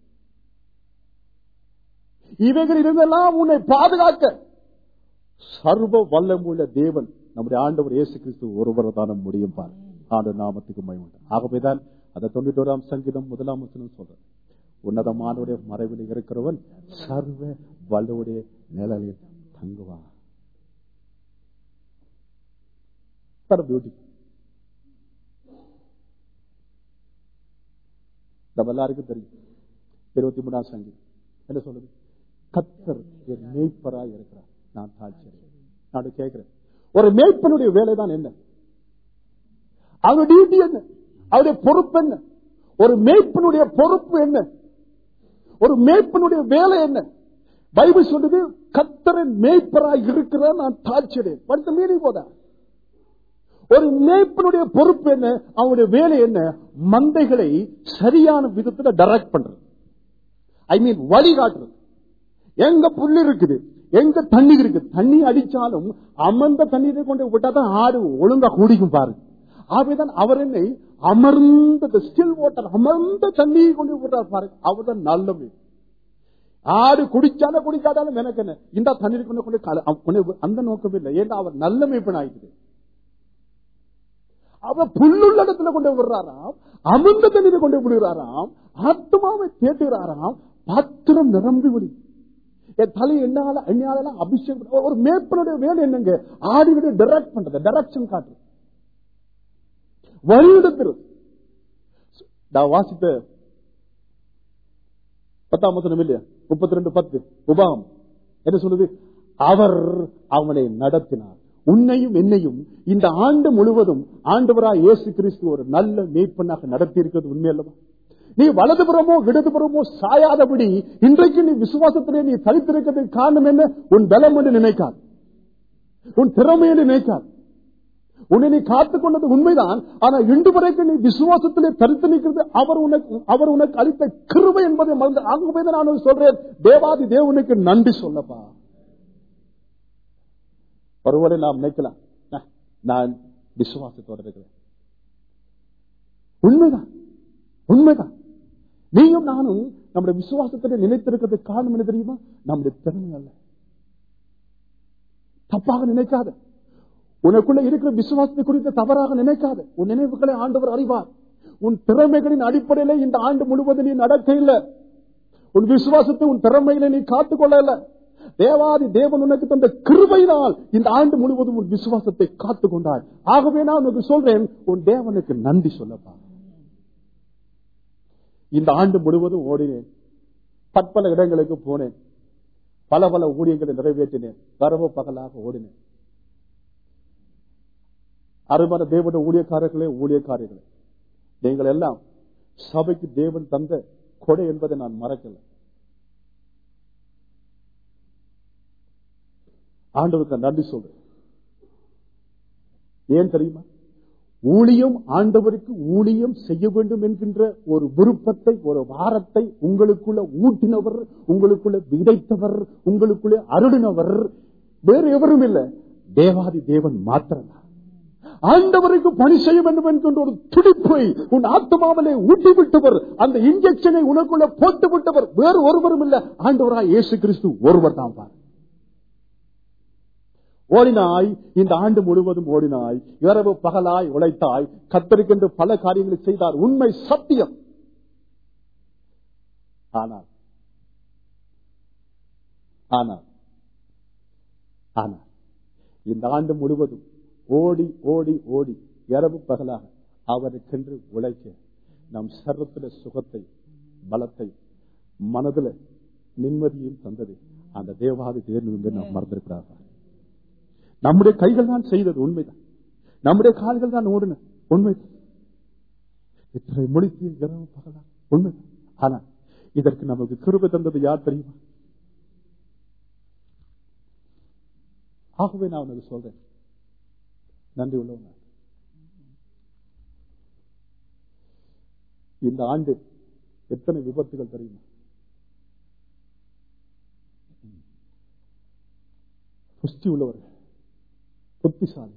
இவைகள் இருந்தெல்லாம் உன்னை பாதுகாக்க சர்வ வல்லமுள்ள தேவன் நம்முடைய ஆண்டவர் இயேசு கிறிஸ்து ஒருவரை தான முடியும் பார் ஆண்டு நாமத்துக்கு மயமுண்டு ஆகவேதான் அதை தொண்ணூற்றோராம் சங்கீதம் முதலாம் வசனம் சொல்றேன் உன்னதமானுடைய மறைவில் இருக்கிறவன் சர்வ வல்லவுடைய நிழலில் தங்குவான் பியூட்டி நம்ம எல்லாருக்கும் தெரியும் இருபத்தி மூணாம் சங்கீதம் என்ன சொல்லுது கத்தர் என் மேய்ப்பராய் இருக்கிறார் நான் தாழ்ச்சி நான் கேட்கிறேன் ஒரு மேய்ப்பனுடைய வேலை தான் என்ன அவனுடைய டியூட்டி என்ன அவருடைய பொறுப்பு என்ன ஒரு மேய்ப்பனுடைய பொறுப்பு என்ன ஒரு மேய்ப்பனுடைய வேலை என்ன பைபிள் சொல்லுது கத்தரின் மேய்ப்பராய் இருக்கிற நான் தாழ்ச்சியடைன் படுத்த மீறி போதா ஒரு மேய்ப்பனுடைய பொறுப்பு என்ன அவனுடைய வேலை என்ன மந்தைகளை சரியான விதத்துல டைரக்ட் பண்றது ஐ மீன் வழிகாட்டுறது எங்க புல்லு இருக்குது எங்க தண்ணி இருக்கு தண்ணி அடிச்சாலும் அமர்ந்த தண்ணீரை கொண்டு விட்டாதான் ஆடு ஒழுங்கா குடிக்கும் பாருங்க ஆகவேதான் அவர் என்னை அமர்ந்த ஸ்டில் வாட்டர் அமர்ந்த தண்ணியை கொண்டு விடுறார் பாருங்க அவர் தான் நல்ல ஆடு குடிச்சாலும் குடிக்காதாலும் எனக்கு என்ன இந்த தண்ணீர் கொண்டு கொண்டு கல- அவ- கொண்டு அந்த நோக்கம் இல்லை ஏன்னா அவர் நல்ல மேய்ப்பன் ஆயிடுது அவர் புல்லுள்ள இடத்துல கொண்டு விடுறாராம் அமர்ந்த தண்ணீரை கொண்டு விடுகிறாராம் ஆத்மாவை தேட்டுகிறாராம் பாத்திரம் நிரம்பி விடும் என் தலை என்னால என்னால அபிஷேகம் பண்ண- ஒரு மேற்பனுடைய வேலை என்னங்க ஆடிவிட டைரக்ட் பண்றது டைரக்ஷன் காட்டு வழியிடத்திற்கு நான் வாசித்த பத்தாம் வசனம் இல்லையா முப்பத்தி ரெண்டு பத்து உபாகம் என்ன சொல்லுது அவர் அவனை நடத்தினார் உன்னையும் என்னையும் இந்த ஆண்டு முழுவதும் ஆண்டவராய் இயேசு கிறிஸ்து ஒரு நல்ல மேய்ப்பனாக நடத்தி இருக்கிறது உண்மை அல்லவா நீ வலதுபுறமோ இடதுபுறமோ சாயாதபடி இன்றைக்கு நீ விசுவாசத்திலே நீ தரித்திருக்கிறதுக்கு காரணம் என்ன உன் பலம் என்று நினைக்காது உன் திறமை என்று நினைக்காது உன்னை நீ காத்துக் கொண்டது உண்மைதான் ஆனா இன்று வரைக்கும் நீ விசுவாசத்திலே தரித்து நிற்கிறது அவர் உனக்கு அவர் உனக்கு அளித்த கிருபை என்பதை மறந்து ஆகவே தான் நான் சொல்றேன் தேவாதி தேவனுக்கு நன்றி சொல்லப்பா ஒருவரை நாம் நினைக்கலாம் "அஹ், நான் விசுவாசத்தோட இருக்கிறேன் உண்மைதான் உண்மைதான் நீயும் நானும் நம்முடைய விசுவாசத்தை நினைத்திருக்கிறதுக்கு காரணம் என்ன தெரியுமா நம்முடைய திறமை அல்ல தப்பாக நினைக்காத உனக்குள்ள இருக்கிற விசுவாசத்தை குறித்து தவறாக நினைக்காத உன் நினைவுகளை ஆண்டவர் அறிவார் உன் திறமைகளின் அடிப்படையில இந்த ஆண்டு முழுவதும் நீ நடக்க இல்லை உன் விசுவாசத்தை உன் திறமையில நீ காத்துக்கொள்ள இல்ல தேவாதி தேவன் உனக்கு தந்த கிருபையினால் இந்த ஆண்டு முழுவதும் உன் விசுவாசத்தை காத்துக் கொண்டாய் ஆகவே நான் உனக்கு சொல்றேன் உன் தேவனுக்கு நன்றி சொல்லப்பா இந்த ஆண்டு முழுவதும் ஓடினேன் பற்பல இடங்களுக்கு போனேன் பல பல ஊழியங்களை நிறைவேற்றினேன் வரவு பகலாக ஓடினேன் அருமான தேவனுடைய ஊழியக்காரர்களே ஊழியக்காரர்களே நீங்கள் எல்லாம் சபைக்கு தேவன் தந்த கொடை என்பதை நான் மறக்கல ஆண்டவருக்கு நான் நன்றி சொல்றேன் ஏன் தெரியுமா ஊழியம் ஆண்டவருக்கு ஊழியம் செய்ய வேண்டும் என்கின்ற ஒரு விருப்பத்தை ஒரு வாரத்தை உங்களுக்குள்ள ஊட்டினவர் உங்களுக்குள்ள விதைத்தவர் உங்களுக்குள்ள அருளினவர் வேறு எவரும் இல்லை தேவாதி தேவன் மாத்திரம்தான் ஆண்டவருக்கு பணி செய்ய வேண்டும் என்கின்ற ஒரு துடிப்பை உன் ஆத்மாவிலே ஊட்டி விட்டவர் அந்த இன்ஜெக்ஷனை உனக்குள்ள போட்டு விட்டவர் வேறு ஒருவரும் இல்ல ஆண்டவராய் இயேசு கிறிஸ்து ஒருவர் தான் பார் ஓடினாய் இந்த ஆண்டு முழுவதும் ஓடினாய் இரவு பகலாய் உழைத்தாய் கத்தருக்கென்று பல காரியங்களை செய்தார் உண்மை சத்தியம் ஆனால் ஆனால் ஆனால் இந்த ஆண்டு முழுவதும் ஓடி ஓடி ஓடி இரவு பகலாக அவருக்கென்று உழைக்க நம் சர்வத்தில சுகத்தை பலத்தை மனதில் நிம்மதியும் தந்தது அந்த தேவாதி தேர்ந்து நாம் மறந்திருக்கிறார்கள் நம்முடைய கைகள் தான் செய்தது உண்மைதான் நம்முடைய கால்கள் தான் ஓடின உண்மைதான் இத்தனை முடித்து இரவு பகலா உண்மைதான் ஆனா இதற்கு நமக்கு கிருபை தந்தது யார் தெரியுமா ஆகவே நான் உனக்கு சொல்றேன் நன்றி உள்ளவன் இந்த ஆண்டு எத்தனை விபத்துகள் தெரியுமா புஷ்டி உள்ளவர்கள் புத்திசாலி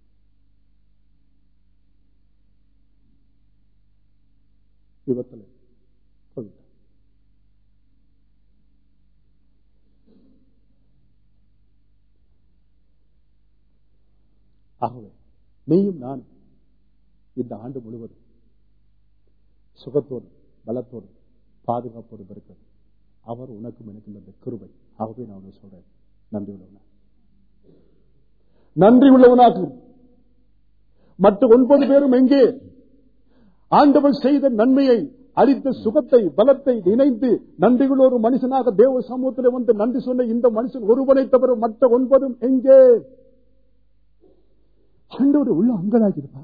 விபத்தில் போயிட்டார் ஆகவே நீயும் நான் இந்த ஆண்டு முழுவதும் சுகத்தோடு பலத்தோடு பாதுகாப்போடு இருக்கிறது அவர் உனக்கும் எனக்கும் இந்த கிருபை ஆகவே நான் உனக்கு சொல்றேன் நன்றி உள்ளவனா நன்றி உள்ளவனாக்கு மற்ற ஒன்பது பேரும் எங்கே ஆண்டவர் செய்த நன்மையை அளித்த சுகத்தை பலத்தை நினைந்து நன்றிகள் ஒரு மனுஷனாக தேவ சமூகத்தில் வந்து நன்றி சொன்ன இந்த மனுஷன் ஒருவனை தவிர மற்ற ஒன்பதும் எங்கே ஆண்டவர் உள்ள அங்கலாகி இருப்பார்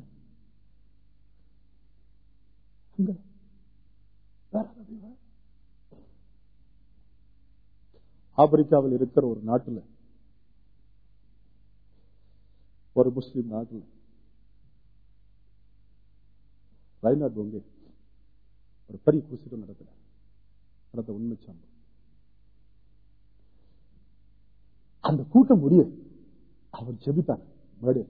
ஆப்பிரிக்காவில் இருக்கிற ஒரு நாட்டில் ஒரு முஸ்லிம் நாட்டில் ரைநாட் பொங்கே ஒரு பெரிய கூசிட்டு நடத்தின நடத்த உண்மை சம்பவம் அந்த கூட்டம் முடிய அவர் ஜெபித்தார் மேடையில்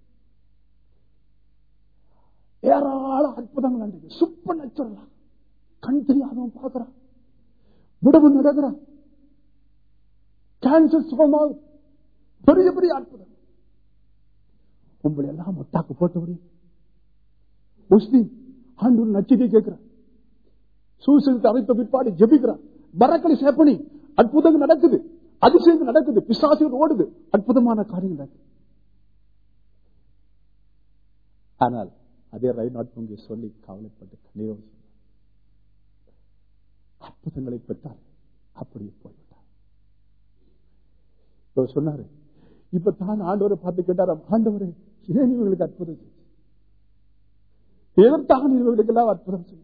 ஏராள அற்புதங்கள் அன்றைக்கு சுப்ப நச்சுறலாம் கண் தெரியாதவன் பார்க்கிறான் விடவு நடக்கிறான் கேன்சர் சுகமாகும் பெரிய பெரிய அற்புதம் உங்களை எல்லாம் மொட்டாக்கு போட்டபடி முஸ்லீம் ஆண்டு நச்சிதை கேட்கிறான் சூசனத்தை அமைத்த பிற்பாடு ஜெபிக்கிறான் மரக்களை சேப்பனி அற்புதங்கள் நடக்குது அதிசயங்கள் நடக்குது பிசாசுகள் ஓடுது அற்புதமான காரியம் நடக்குது ஆனால் அதே ரைநாட் பொங்கி சொல்லி கவலைப்பட்டு கண்ணீரோடு சொன்னார் அற்புதங்களை பெற்றார் அப்படியே போய்விட்டார் இவர் சொன்னாரு இப்ப தான் ஆண்டவரை பார்த்து கேட்டாராம் ஆண்டவரே ஏன் இவங்களுக்கு அற்புதம் செய்ய எதற்காக இவர்களுக்கு எல்லாம் அற்புதம் செய்யும்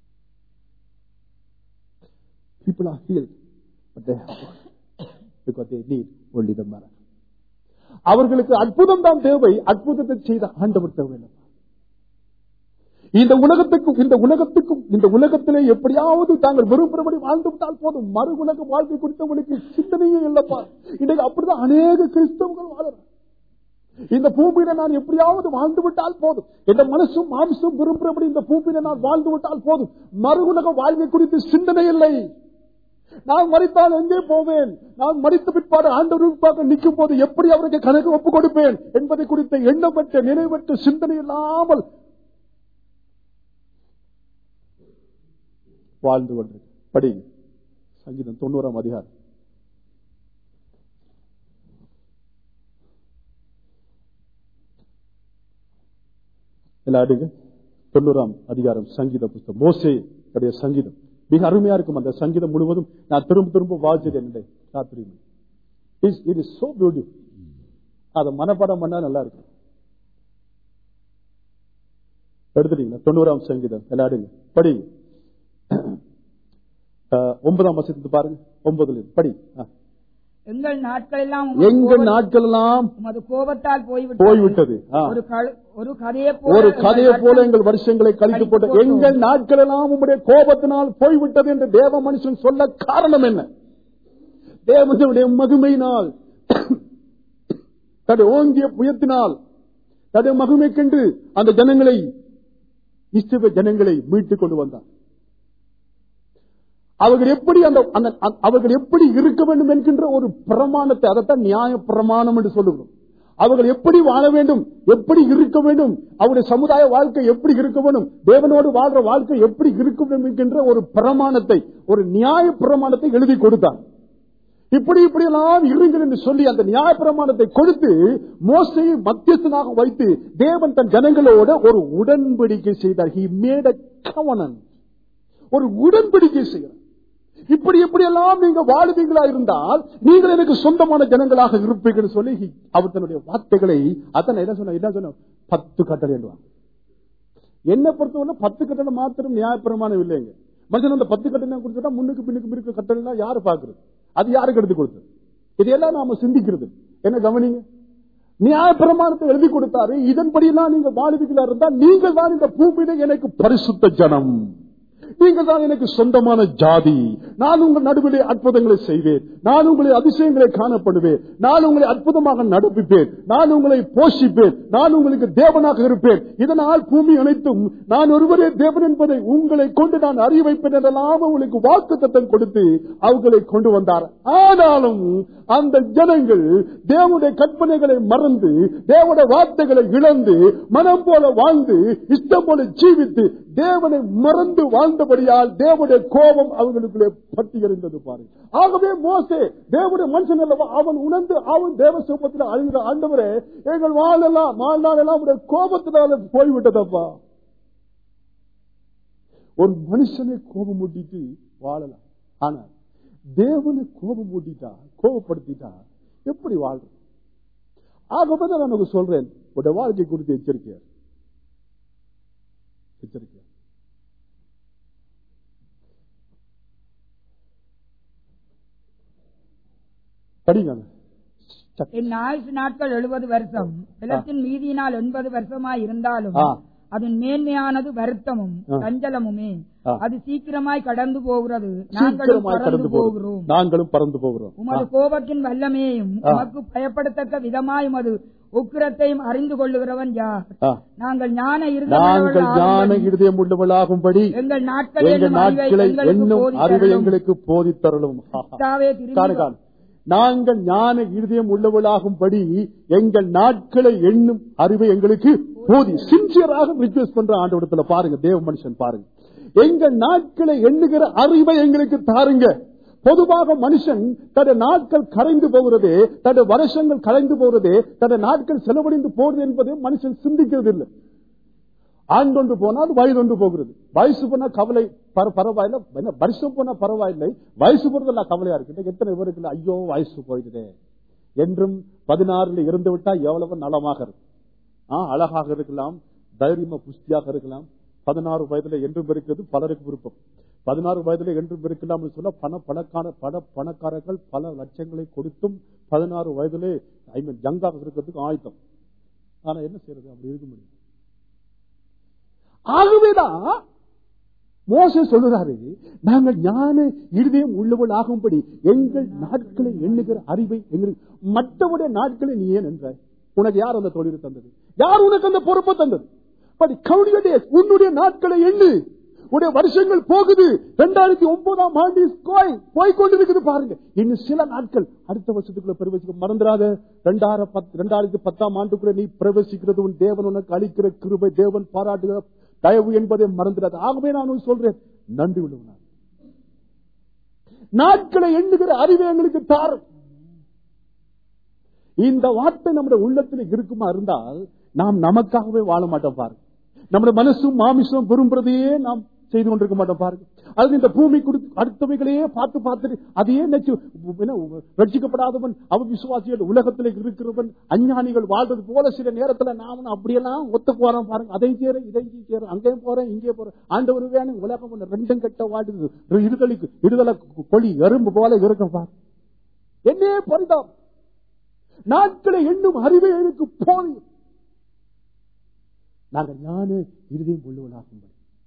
people are healed but they have God because they need only the miracle அவர்களுக்கு அற்புதம் தான் தேவை அற்புதத்தை செய்த ஆண்டவர் தேவை இல்லை இந்த உலகத்துக்கும் இந்த உலகத்துக்கும் இந்த உலகத்திலே எப்படியாவது தாங்கள் விரும்புகிறபடி வாழ்ந்து விட்டால் போதும் மறு உலக வாழ்க்கை குறித்தவங்களுக்கு சிந்தனையே இல்லப்பா இன்னைக்கு அப்படிதான் அநேக கிறிஸ்தவங்கள் வாழறாங்க இந்த பூமியில நான் எப்படியாவது வாழ்ந்து விட்டால் போதும் என் மனசும் மாம்சம் விரும்புகிறபடி இந்த பூமியில நான் வாழ்ந்து விட்டால் போதும் மறு உலக வாழ்க்கை குறித்து சிந்தனை இல்லை நான் மறித்தால் எங்கே போவேன் நான் மறித்த பிற்பாடு ஆண்டவருக்காக நிற்கும் போது எப்படி அவருக்கு கணக்கு ஒப்புக் கொடுப்பேன் என்பதை குறித்த எண்ணப்பட்ட நினைவற்ற சிந்தனை இல்லாமல் வாழ்ந்து கொண்டிருக்கு படி சங்கீதம் தொண்ணூறாம் அதிகாரம் எல்லாம் அடுங்க தொண்ணூறாம் அதிகாரம் சங்கீத புஸ்தகம் மோசே உடைய சங்கீதம் மிக அருமையா இருக்கும் அந்த சங்கீதம் முழுவதும் நான் திரும்ப திரும்ப வாசிக்கிறேன் ராத்திரி இட் இஸ் சோ பியூட்டிஃபுல் அதை மனப்பாடம் பண்ணா நல்லா இருக்கும் எடுத்துட்டீங்களா தொண்ணூறாம் சங்கீதம் எல்லாடுங்க படி அஹ், ஒன்பதாம் வசனத்து பாருங்க ஒன்பதுல இருந்து. படி ஆ. எங்கள் நாட்கள் எல்லாம் எங்கள் நாட்கள் எல்லாம் உமது கோபத்தால் போய்விட்டது போய்விட்டது ஆ. ஒரு கழு- ஒரு கதையை போல ஒரு எங்கள் கதையை போல நாட்கள் எங்கள் வருஷங்களை கழித்து போட்டு கழித்து போட்டோம். எங்கள் நாட்கள் எல்லாம் உம்முடைய கோபத்தினால் போய்விட்டது என்று தேவ மனுஷன் சொல்ல காரணம் என்ன தேவனுடைய மகிமையினால் தன்னுடைய ஓங்கிய புயத்தினால் தன்னுடைய மகிமைக்கென்று அந்த ஜனங்களை இஸ்ரவேல் ஜனங்களை மீட்டுக் கொண்டு வந்தார் அவர்கள் எப்படி அந்த அந்த- அந்த- அவர்கள் எப்படி இருக்க வேண்டும் என்கின்ற ஒரு பிரமாணத்தை அதைத்தான் நியாய பிரமாணம் என்று சொல்லுகிறோம் அவர்கள் எப்படி வாழ வேண்டும் எப்படி இருக்க வேண்டும் அவருடைய சமுதாய வாழ்க்கை எப்படி இருக்க வேண்டும் தேவனோடு வாழ்ற வாழ்க்கை எப்படி இருக்க வேண்டும் என்கின்ற ஒரு பிரமாணத்தை ஒரு நியாய பிரமாணத்தை எழுதி கொடுத்தார் இப்படி இப்படி எல்லாம் இருங்கள் என்று சொல்லி அந்த நியாய பிரமாணத்தை கொடுத்து மோசையை மத்தியஸ்தனாக வைத்து தேவன் தன் ஜனங்களோட ஒரு உடன்படிக்கை செய்தார் he made a covenant ஒரு உடன்படிக்கை செய்கிறார் இப்படி எப்படி எல்லாம் நீங்க வாழுவீங்களா இருந்தால் நீங்கள் எனக்கு சொந்தமான ஜனங்களாக இருப்பீங்கன்னு சொல்லி he- அவர் தன்னுடைய வார்த்தைகளை அத்தனை என்ன சொன்ன என்ன சொன்ன பத்து கட்டளை என்றுவாங்க என்ன பொறுத்தவரை பத்து கட்டளை மாத்திரம் நியாயப்பிரமாணம் இல்லைங்க மனுஷன் அந்த பத்து கட்டளை கொடுத்துட்டா முன்னுக்கு பின்னுக்கு இருக்க கட்டளை யாரு பாக்குறது அது யாருக்கு எடுத்து கொடுத்தது இதையெல்லாம் நாம சிந்திக்கிறது என்ன கவனிங்க நியாயப்பிரமாணத்தை எழுதி கொடுத்தாரு இதன்படி எல்லாம் நீங்க வாழ்வீங்களா இருந்தா நீங்கள் தான் இந்த பூமியில எனக்கு பரிசுத்த ஜனம் நீங்கள் தான் எனக்கு சொந்தமான ஜாதி நான் உங்கள் நடுவிலே அற்புதங்களை செய்வேன் நான் உங்களை அதிசயங்களை காணப்படுவேன் நான் உங்களை அற்புதமாக நடப்பிப்பேன் நான் உங்களை போஷிப்பேன் நான் உங்களுக்கு தேவனாக இருப்பேன் இதனால் பூமி அனைத்தும் நான் ஒருவரே தேவன் என்பதை உங்களை கொண்டு நான் அறிய வைப்பேன் என்றெல்லாம் உங்களுக்கு வாக்கு தத்தம் கொடுத்து அவர்களை கொண்டு வந்தார் ஆனாலும் அந்த ஜனங்கள் தேவனுடைய கற்பனைகளை மறந்து தேவனுடைய வார்த்தைகளை இழந்து மனம் போல வாழ்ந்து இஷ்டம் போல ஜீவித்து தேவனை மறந்து வாழ்ந்தபடியால் தேவனுடைய கோபம் அவர்களுக்குள்ளே பட்டி எறிந்தது பாருங்க ஆகவே மோசே தேவனுடைய மனுஷன் அல்லவா அவன் உணர்ந்து அவன் தேவ சமூகத்தில் அழுகிற ஆண்டவரே எங்கள் வாழலாம் வாழ்நாள் எல்லாம் உடைய கோபத்தினால போய்விட்டதப்பா ஒரு மனுஷனை கோபம் மூட்டிட்டு வாழலாம் ஆனா தேவனை கோபம் மூட்டிட்டா கோபப்படுத்திட்டா எப்படி வாழ்றது ஆகவே தான் நான் உனக்கு சொல்றேன் உடைய வாழ்க்கை குறித்து எச்சரிக்கையா எச்சரிக்கையா படிங்க என் ஆயுசு நாட்கள் எழுபது வருஷம் நிலத்தின் மீதியினால் எண்பது வருஷமாய் இருந்தாலும் ஆ. அதன் மேன்மையானது வருத்தமும் ஆ. சஞ்சலமுமே ஆ. அது சீக்கிரமாய் கடந்து போகிறது நாங்களும் சீக்கிரமாய் பறந்து கடந்து போகிறோம் போகிறோம் நாங்களும் பறந்து போகிறோம் உமது கோபத்தின் வல்லமையும் ஆ. உமக்கு பயப்படத்தக்க விதமாய் உமது உக்கிரத்தையும் அறிந்து கொள்ளுகிறவன் யார் ஆ. நாங்கள் ஞான நாங்கள் ஞான இருதயமுள்ளவர்களாகும்படி இருதயம் உள்ளவளாகும்படி எங்கள் நாட்கள் எங்கள் என்னும் அறிவை நாட்களை எங்களுக்கு என்னும் அறிவை போதித்தருளும். எங்களுக்கு போதித்தரலும் கர்த்தாவே, திரும்பி காணு, காணு. நாங்கள் ஞான இருதயம் உள்ளவளாகும்படி எங்கள் நாட்களை எண்ணும் அறிவை எங்களுக்கு போதி சின்சியராக ரிக்வெஸ்ட் பண்ற ஆண்டவடத்துல பாருங்க தேவ மனுஷன் பாருங்க எங்கள் நாட்களை எண்ணுகிற அறிவை எங்களுக்கு தாருங்க பொதுவாக மனுஷன் தன்னுடைய நாட்கள் கரைந்து போகிறதே தன்னுடைய வருஷங்கள் கரைந்து போகிறதே தன்னுடைய நாட்கள் செலவழிந்து போகிறது என்பது மனுஷன் சிந்திக்கிறது இல்லை ஆண்டொன்று போனால் வயதொன்று போகிறது வயசு போனா கவலை பர- பரவாயில்லை என்ன, வருஷம் போனா பரவாயில்லை வயசு போறதெல்லாம் கவலையா இருக்கு எத்தனை பேருக்கு ஐயோ வயசு போயிடுதே என்றும் பதினாறுல இருந்து விட்டா எவ்வளவு நலமாக இருக்கும் ஆ, அழகாக இருக்கலாம் தைரியமா புஷ்டியாக இருக்கலாம் பதினாறு வயதுல என்றும் இருக்கிறது பலருக்கு விருப்பம் பதினாறு வயதுல என்றும் இருக்கலாம் சொல்ல பண பணக்கார பண பணக்காரர்கள் பல லட்சங்களை கொடுத்தும் பதினாறு வயதிலே ஐ மீன் யங்காக இருக்கிறதுக்கு ஆயத்தம் ஆனா என்ன செய்யறது அப்படி இருக்க முடியும் ஆகவேதான் மோச சொல்லுறாரு நாங்கள் ஞான இருதயம் உள்ளவள் ஆகும்படி எங்கள் நாட்களை எண்ணுகிற அறிவை எங்களுக்கு மற்றவுடைய நாட்களை நீ ஏன் என்ற உனக்கு யார் அந்த தொழிலை தந்தது யார் உனக்கு அந்த பொறுப்பை தந்தது பட் கவுனியுடைய உன்னுடைய நாட்களை எண்ணு உடைய வருஷங்கள் போகுது ரெண்டாயிரத்தி ஒன்பதாம் ஆண்டு போய் கொண்டிருக்குது பாருங்க இன்னும் சில நாட்கள் அடுத்த வருஷத்துக்குள்ள பிரவேசிக்க மறந்துடாத ரெண்டாயிரம் பத்- ரெண்டாயிரத்தி பத்தாம் ஆண்டுக்குள்ள நீ பிரவேசிக்கிறது உன் தேவன் உனக்கு அளிக்கிற கிருபை தேவன் பாராட்டுகிற தயவு என்பதை மறந்துடாது ஆகவே நான் உனக்கு சொல்றேன் நன்றி உள்ளவனா நாட்களை எண்ணுகிற அறிவை எங்களுக்கு தாரும் இந்த வார்த்தை நம்முடைய உள்ளத்தில் இருக்குமா இருந்தால் நாம் நமக்காகவே வாழ மாட்டோம் பாருங்க நம்முடைய மனசும் மாமிசம் விரும்புறதையே நாம் செய்து கொண்டிருக்க மாட்டோம் பாருங்க அது இந்த பூமி கொடுத்து அடுத்தவைகளையே பார்த்து பார்த்துட்டு அதையே நச்சு என்ன, ரட்சிக்கப்படாதவன் அவன் விசுவாசிகள் உலகத்தில் இருக்கிறவன் அஞ்ஞானிகள் வாழ்றது போல சில நேரத்துல நாம அப்படியெல்லாம் ஒத்து போறோம் பாருங்க அதை சேர இதை சேர அங்கேயும் போறேன் இங்கே போறேன் ஆண்டவர் வேணும் உலகம் ஒண்ணு ரெண்டும் கட்ட வாடுது இருதலுக்கு இருதலை கொழி எறும்பு போல இருக்கும் பாரு என்னே பரிதாபம் நாட்களை எண்ணும் அறிவை எனக்கு போதும் நாங்கள் ஞான இருதயம் கொள்ளுவனாகும்படி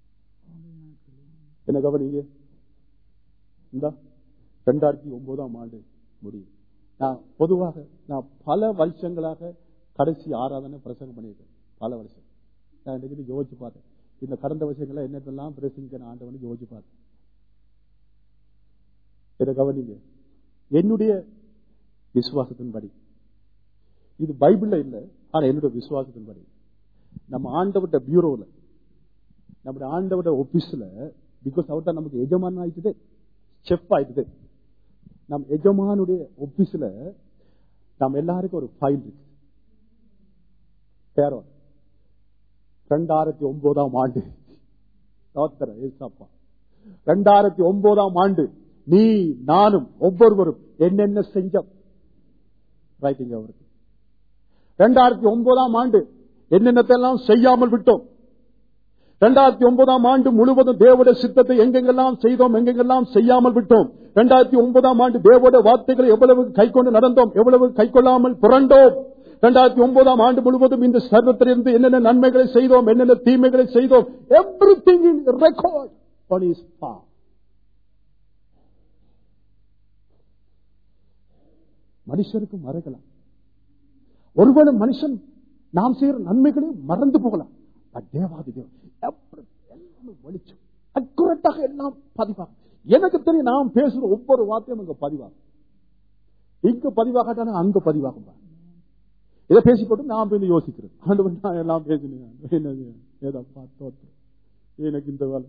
என்ன கவனிங்க இந்த ரெண்டாயிரத்தி ஒன்பதாம் ஆண்டு முடியும் நான் பொதுவாக நான் பல வருஷங்களாக கடைசி ஆராதனை பிரசங்கம் பண்ணியிருக்கேன் பல வருஷம் நான் இன்னைக்கு யோசிச்சு பார்த்தேன் இந்த கடந்த வருஷங்கள என்னென்னலாம் பிரசங்கிக்க நான் ஆண்டவனு யோசிச்சு பார்த்தேன் இதை கவனிங்க என்னுடைய விசுவாசத்தின்படி இது பைபிள்ல இல்ல ஆனா என்னுடைய விசுவாசத்தின்படி நம்ம ஆண்டவட்ட பியூரோல நம்முடைய ஆண்டவட ஆபீஸ்ல பிகாஸ் அவர் தான் நமக்கு எஜமான் ஆயிட்டுது செஃப் ஆயிட்டுது நம் எஜமானுடைய ஆபீஸ்ல நம்ம எல்லாருக்கும் ஒரு ஃபைல் இருக்கு பேரோ ரெண்டாயிரத்தி ஒன்பதாம் ஆண்டு ஸ்தோத்திரம், ஏசப்பா ரெண்டாயிரத்தி ஒன்பதாம் ஆண்டு நீ நானும் ஒவ்வொருவரும் என்னென்ன செஞ்சோம் ரைட்டிங் அவருக்கு ரெண்டாயிரத்தி ஒன்பதாம் ஆண்டு என்னென்னத்தெல்லாம் செய்யாமல் விட்டோம் ரெண்டாயிரத்தி ஒன்பதாம் ஆண்டு முழுவதும் தேவட சித்தத்தை எங்கெங்கெல்லாம் செய்தோம் எங்கெங்கெல்லாம் செய்யாமல் விட்டோம் ரெண்டாயிரத்தி ஒன்பதாம் ஆண்டு தேவட வார்த்தைகளை எவ்வளவு கைக்கொண்டு நடந்தோம் எவ்வளவு கைக்கொள்ளாமல் புரண்டோம் ரெண்டாயிரத்தி ஒன்பதாம் ஆண்டு முழுவதும் இந்த சர்வத்திலிருந்து என்னென்ன நன்மைகளை செய்தோம் என்னென்ன தீமைகளை செய்தோம் every thing in record on his palm. மனுஷருக்கு மறைக்கலாம் ஒருவேளை மனுஷன் நாம் செய்யற நன்மைகளையும் மறந்து போகலாம் பட் தேவாதி தேவன் every- எல்லாமே வெளிச்சம் அக்குரட்டாக எல்லாம் பதிவாகும் எனக்கு தெரியும் நாம் பேசுற ஒவ்வொரு வார்த்தையும் அங்க பதிவாகும் இங்க பதிவாகட்டான அங்க பதிவாகும் பாரு. இதை பேசிக்கொண்டு நான் போய் யோசிக்கிறேன் ஆண்டவன் நான் எல்லாம் பேசினேன் என்னது ஏதப்பா தோற்று எனக்கு இந்த வேலை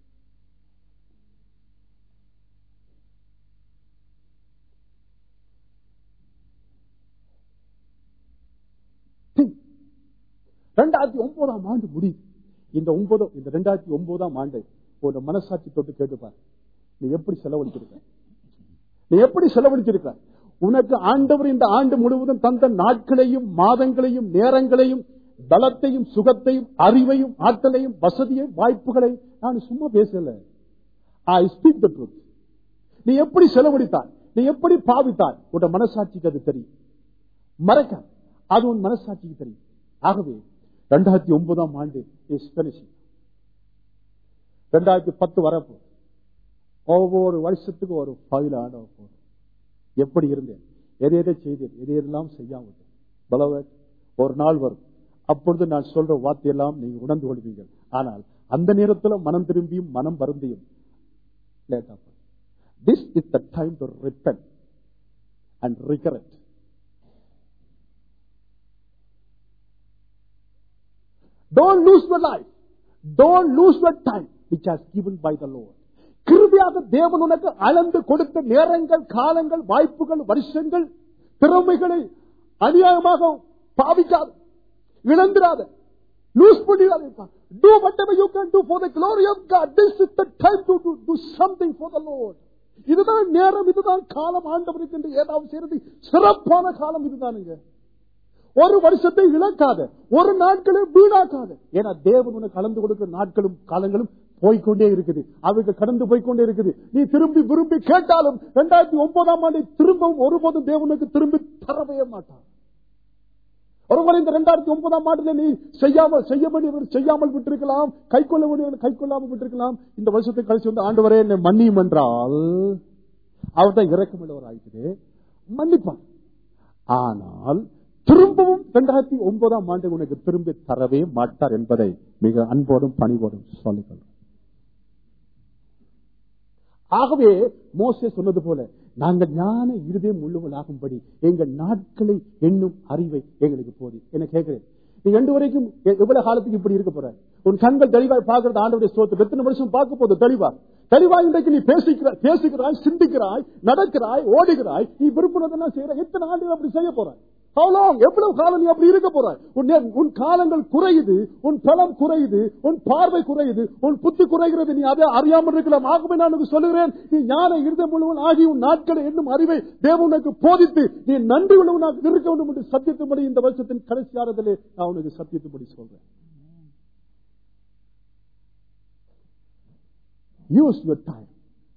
ரெண்டாயிரத்தி ஒன்பதாம் ஆண்டு முடியுது இந்த ஒன்பது இந்த ரெண்டாயிரத்தி ஒன்பதாம் ஆண்டு ஒரு மனசாட்சி தொட்டு கேட்டுப்பார் நீ எப்படி செலவழிச்சிருக்க நீ எப்படி செலவழிச்சிருக்க உனக்கு ஆண்டவர் இந்த ஆண்டு முழுவதும் தந்த நாட்களையும் மாதங்களையும் நேரங்களையும் பலத்தையும் சுகத்தையும் அறிவையும் ஆற்றலையும் வசதியையும் வாய்ப்புகளை நான் சும்மா பேசல ஐ ஸ்பீக் த ட்ரூத் நீ எப்படி செலவழித்தாய் நீ எப்படி பாவித்தாய் உன் மனசாட்சிக்கு அது தெரியும் மறக்க அது உன் மனசாட்சிக்கு தெரியும் ஆகவே ரெண்டாயிரத்தி ஒன்பதாம் ஆண்டு இஸ் finishing. ரெண்டாயிரத்தி பத்து வரப்போ ஒவ்வொரு வருஷத்துக்கு ஒரு ஃபைல் ஆட போறோம் எப்படி இருந்தேன் எதை எதை செய்தேன் எதை எதெல்லாம் செய்யாமல் பலவட் ஒரு நாள் வரும் அப்பொழுது நான் சொல்ற வார்த்தையெல்லாம் நீங்க உணர்ந்து கொள்வீர்கள் ஆனால் அந்த நேரத்தில் மனம் திரும்பியும் மனம் வருந்தியும் லேட்டா this is the time to repent and regret Don't lose your life. Don't lose your time which has given by the Lord. கிருபியாக தேவன் உனக்கு அளந்து கொடுத்த நேரங்கள் காலங்கள் வாய்ப்புகள் வருஷங்கள் திறமைகளை அநியாயமாக பாவிக்காது இழந்துடாத லூஸ் பண்ணிடாத do whatever you can do for the glory of God this is the time to do, do something for the Lord இதுதான் நேரம் இதுதான் காலம் ஆண்டவருக்கு என்று ஏதாவது செய்யறது சிறப்பான காலம் இதுதானுங்க ஒரு வருஷத்தை இழக்காத ஒரு நாட்களை வீணாக்காத ஏன்னா தேவன் உனக்கு கலந்து கொடுக்கிற நாட்களும் காலங்களும் போய்க்கொண்டே இருக்குது அவைகள் கடந்து போய்க்கொண்டே இருக்குது நீ திரும்பி விரும்பி கேட்டாலும் இரண்டாயிரத்தி ஒன்பதாம் ஆண்டை திரும்பவும் ஒருபோதும் தேவனுக்கு திரும்பி தரவே மாட்டான் ஒருவர் இந்த இரண்டாயிரத்தி ஒன்பதாம் ஆண்டுல நீ செய்யாமல் செய்ய வேண்டியவர் செய்யாமல் விட்டிருக்கலாம் கை கொள்ள வேண்டியவர் கை கொள்ளாமல் விட்டிருக்கலாம் இந்த வருஷத்தை கழிச்சு வந்து ஆண்டவரே என்னை மன்னியும் என்றால் அவர் தான் இறக்கமில்லவர் ஆயிட்டு மன்னிப்பான் ஆனால் திரும்பவும் இரண்டாயிரத்தி ஒன்பதாம் ஆண்டு உனக்கு திரும்பி தரவே மாட்டார் என்பதை மிக அன்போடும் பணிவோடும் சொல்லிக்கொள்ளும் ஆகவே மோசே சொன்னது போல நாங்கள் ஞான இருதயம் உள்ளவர்களாகும்படி எங்கள் நாட்களை எண்ணும் அறிவை எங்களுக்கு போதி என்ன கேட்கிறேன் நீ ரெண்டு வரைக்கும் எ- எவ்வளவு காலத்துக்கு இப்படி இருக்க போற உன் கண்கள் தெளிவாய் பார்க்கறது ஆண்டவருடைய ஸ்தோத்திரம் எத்தனை வருஷம் பார்க்க போது தெளிவா தெளிவா இன்றைக்கு நீ பேசிக்கிறாய் பேசுகிறாய் சிந்திக்கிறாய் நடக்கிறாய் ஓடுகிறாய் நீ விரும்புறதெல்லாம் செய்யற எத்தனை ஆண்டுகள் அப்படி செய்ய போறாய் How long? எவ்வளவு காலம் நீ அப்படி இருக்க போறாய் உன் நே- உன் காலங்கள் குறையுது உன் பலம் குறையுது உன் பார்வை குறையுது உன் புத்தி குறைகிறது நீ அதை அறியாமல் இருக்கலாம் ஆகவே நான் உனக்கு சொல்லுகிறேன் நீ ஞான இருதம் முழுவன் ஆகி உன் நாட்களை என்னும் அறிவை தேவன் உனக்கு போதித்து நீ நன்றி உள்ளவனாக இருக்க வேண்டும் என்று சத்தியத்தும்படி இந்த வருஷத்தின் கடைசி ஆறுதலே நான் உனக்கு சத்தியத்தும்படி சொல்றேன் யூஸ் யுவர் டைம்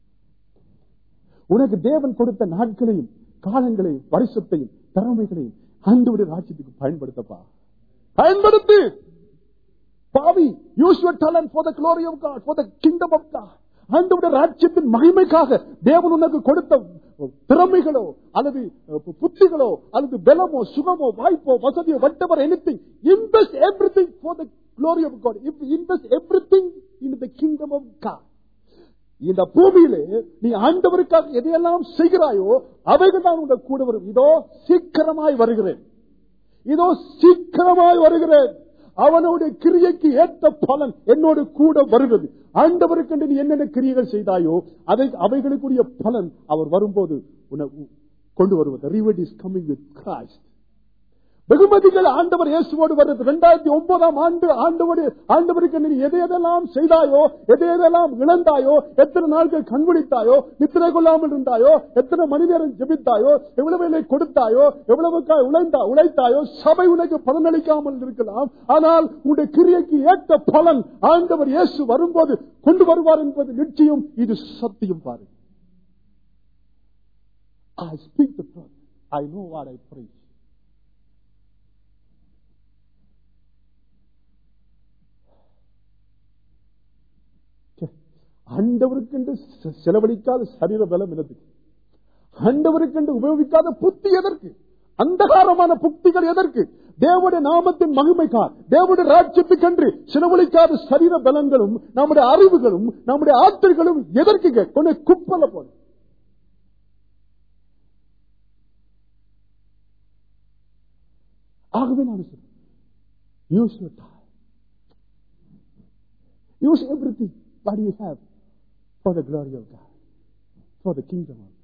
உனக்கு தேவன் கொடுத்த நாட்களையும் காலங்களையும் வருஷத்தையும் திறமைகளையும் ஆண்டவருடைய ராஜ்யத்துக்கு பயன்படுத்தப்பா பயன்படுத்து பாவி use your talent for the glory of God for the kingdom of God ஆண்டவருடைய ராஜ்யத்தின் மகிமைக்காக தேவன் உனக்கு கொடுத்த திறமைகளோ அல்லது அஹ், புத்திகளோ அல்லது பலமோ சுகமோ வாய்ப்போ வசதியோ whatever anything invest everything for the glory of God if invest everything in the kingdom of God இந்த பூமியிலே நீ ஆண்டவருக்காக எதையெல்லாம் செய்கிறாயோ அவைகள் தான் உங்க கூட வரும் இதோ சீக்கிரமாய் வருகிறேன் இதோ சீக்கிரமாய் வருகிறேன் அவனுடைய கிரியைக்கு ஏத்த பலன் என்னோடு கூட வருகிறது ஆண்டவருக்கு நீ என்னென்ன கிரியைகள் செய்தாயோ அதை அவைகளுக்குரிய பலன் அவர் வரும்போது உன்னை கொண்டு வருவது reward is coming with Christ வெகுமதிகள் ஆண்டவர் இயேசுவோடு வருது இரண்டாயிரத்தி ஒன்பதாம் ஆண்டு ஆண்டவர் ஆண்டவருக்கு நீ எதை எதெல்லாம் செய்தாயோ எதை எதெல்லாம் இழந்தாயோ எத்தனை நாட்கள் கண்குடித்தாயோ நித்திரை கொள்ளாமல் இருந்தாயோ எத்தனை மணி நேரம் ஜெபித்தாயோ எவ்வளவு வேலை கொடுத்தாயோ எவ்வளவு கா- உழைந்தா உழைத்தாயோ சபை உனக்கு பலனளிக்காமல் இருக்கலாம் ஆனால் உன்னுடைய கிரியைக்கு ஏற்ற பலன் ஆண்டவர் இயேசு வரும்போது கொண்டு வருவார் என்பது நிச்சயம் இது சத்தியம் பாரு I speak the truth. I know what I preach. ஆண்டவருக்கென்று செ- செலவழிக்காத சரீர பலம் எனக்கு ஆண்டவருக்கென்று உபயோகிக்காத புத்தி எதற்கு அந்தகாரமான புக்திகள் எதற்கு தேவனுடைய நாமத்தின் மகிமைக்கார் தேவனுடைய ராஜ்யத்துக்கென்று செலவழிக்காத சரீர பலங்களும் நம்முடைய அறிவுகளும் நம்முடைய ஆற்றல்களும் எதற்கு கொண்டு குப்பல போன ஆகவே நான் சொல்றேன் use your time use every thing what you have for the glory of God for the kingdom of God.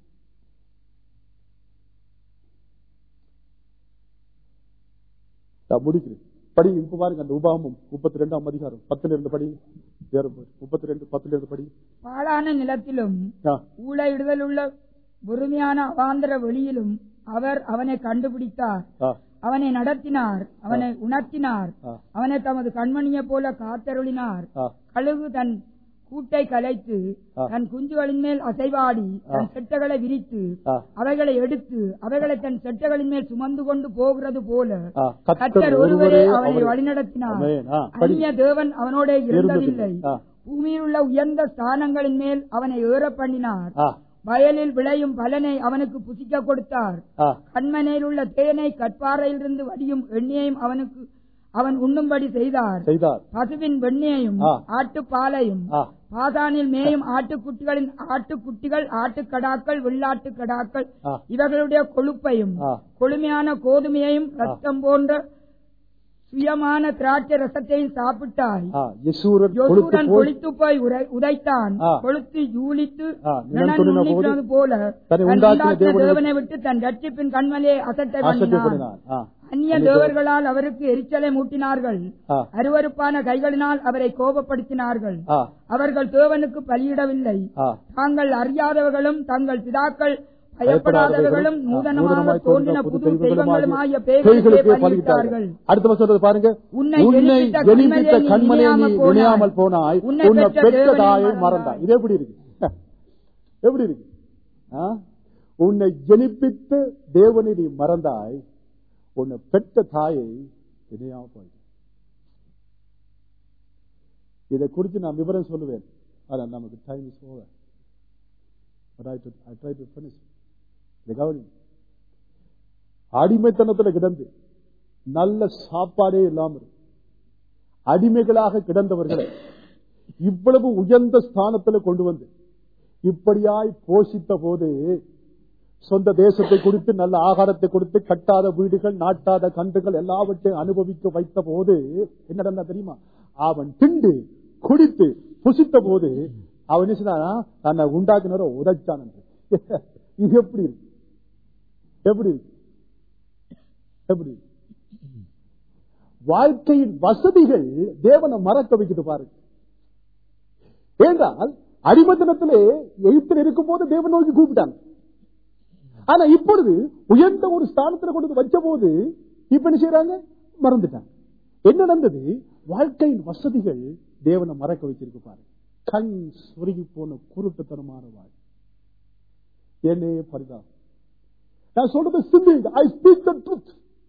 நான் முடிக்கிறேன் படி இப்ப பாருங்க அந்த உபாமம் முப்பத்தி ரெண்டாம் அதிகாரம் பத்துல இருந்து படி முப்பத்தி ரெண்டு பத்துல இருந்து படி பாழான நிலத்திலும் ஆ, ஊழையிடுதலுள்ள பொறுமையான அவாந்தர வெளியிலும் அவர் அவனை கண்டுபிடித்தார் ஆ, அவனை நடத்தினார் அவனை உணர்த்தினார் ஆ. அவனை தமது கண்மணியை போல காத்தருளினார் ஆ, கழுகு தன் கூட்டை கலைத்து ஆ. தன் குஞ்சுகளின் மேல் அசைவாடி தன் செட்டைகளை விரித்து ஆ. அவைகளை எடுத்து அவைகளை தன் செட்டைகளின் மேல் சுமந்து கொண்டு போகிறது போல ஆ. கர்த்தர் கர்த்தர் ஒருவரே ஒருவரே அவனை அவரை- வழிநடத்தினார் ஆமென். ஆ, படி. அந்நிய தேவன் அவனோட இருந்ததில்லை ஆ. பூமியில் உள்ள உயர்ந்த ஸ்தானங்களின் மேல் அவனை ஏற பண்ணினார் ஆ, வயலில் விளையும் பலனை அவனுக்கு புசிக்க கொடுத்தார் ஆ, கண்மனையில் உள்ள தேனை கற்பாறையிலிருந்து வடியும் எண்ணெயையும் அவனுக்கு அவன் உண்ணும்படி செய்தார் செய்தார் பசுவின் வெண்ணெயையும் ஆ. ஆட்டுப்பாலையும் ஆ, பாதானில் மேயும் ஆட்டுக்குட்டிகளின் ஆட்டுக்குட்டிகள் ஆட்டுக்கடாக்கள் வெள்ளாட்டுக்கடாக்கள் ஆ. இவர்களுடைய கொழுப்பையும் ஆ. கொழுமையான கோதுமையையும் ரத்தம் போன்ற சுயமான திராட்சை ரசத்தையும் சாப்பிட்டாய் ஆ, யசூரன் கொழுத்து யோசூரன் போய் கொளுத்து போய் உரை- உதைத்தான் ஆ. கொளுத்து யூலித்து ஆ, நிலம் துணின போது நுண்ணிக்கிறது போல தன்னை தன் உண்டாக்கின உண்டாக்கின தேவனை தேவனை விட்டு தன் ரட்சிப்பின் கண்மலையை அசட்டை ஆசத்தை பண்ணினான் பண்ணினான். ஆ, அந்நிய தேவர்களால் அவருக்கு எரிச்சலை மூட்டினார்கள் ஆ, அருவருப்பான கைகளினால் அவரை கோபப்படுத்தினார்கள் ஆ, அவர்கள் தேவனுக்கு பலியிடவில்லை ஆ. தாங்கள் அறியாதவர்களும் தங்கள் பிதாக்கள் பயப்படாதவர்களும் ஆ, நூதனமாக தோன்றின புது தெய்வங்களுமாகிய பேய்களுக்கே பேய்களுக்கே பலியிட்டார்கள். பலியிட்டார்கள் அடுத்த வசனத்தை பாருங்க உன்னை உன்னை ஜெனிப்பித்த ஜெனிப்பித்த கண்மலையை கண்மலையை நீ நீ நினையாமல் போனாய் உன்னை உன்னை பெற்ற பெற்ற தேவனை தாயை மறந்தாய். மறந்தாய் இது எப்படி இருக்கு எப்படி இருக்கு ஆ? உன்னை ஜெனிப்பித்த தேவனை நீ மறந்தாய் உன்னை பெற்ற தாயை நினையாம போய் இதை குறித்து நான் விவரம் சொல்லுவேன் ஆனா நமக்கு time is over But I, to- I try to finish. இதை கவனி. அடிமைத்தனத்துல கிடந்து நல்ல சாப்பாடே இல்லாம இருக்கு. அடிமைகளாக கிடந்தவர்களை இவ்வளவு உயர்ந்த ஸ்தானத்துல கொண்டு வந்து இப்படியாய் போஷித்த போது சொந்த தேசத்தை கொடுத்து நல்ல ஆகாரத்தை கொடுத்து கட்டாத வீடுகள் நாட்டாத கன்றுகள் எல்லாவற்றையும் அனுபவிக்க வைத்த போது என்ன நடந்தா தெரியுமா அவன் திண்டு குடித்து புசித்த போது அவன் என்ன செய்தானா, தன்னை உண்டாக்கினரை உதைச்சான் என்று. இது எப்படி இருக்கு எப்படி இருக்கு எப்படி இருக்கு? வாழ்க்கையின் வசதிகள் தேவனை மறக்க வைக்குது பாருங்க ஏனென்றால் அடிமத்தனத்திலே எழுத்தில் இருக்கும் போது தேவன் நோக்கி கூப்பிட்டாங்க ஆனா இப்பொழுது உயர்ந்த ஒரு ஸ்தானத்துல கொண்டு வந்து வச்ச போது இப்ப என்ன செய்யறாங்க மறந்துட்டாங்க என்ன நடந்தது வாழ்க்கையின் வசதிகள் தேவனை மறக்க வச்சிருக்கு பாருங்க கண் சுருகி போன குருட்டுத்தனமான வாழ் என்னே பரிதாபம் நான் சொல்றது சிந்திங்க ஐ ஸ்பீக் த ட்ரூத்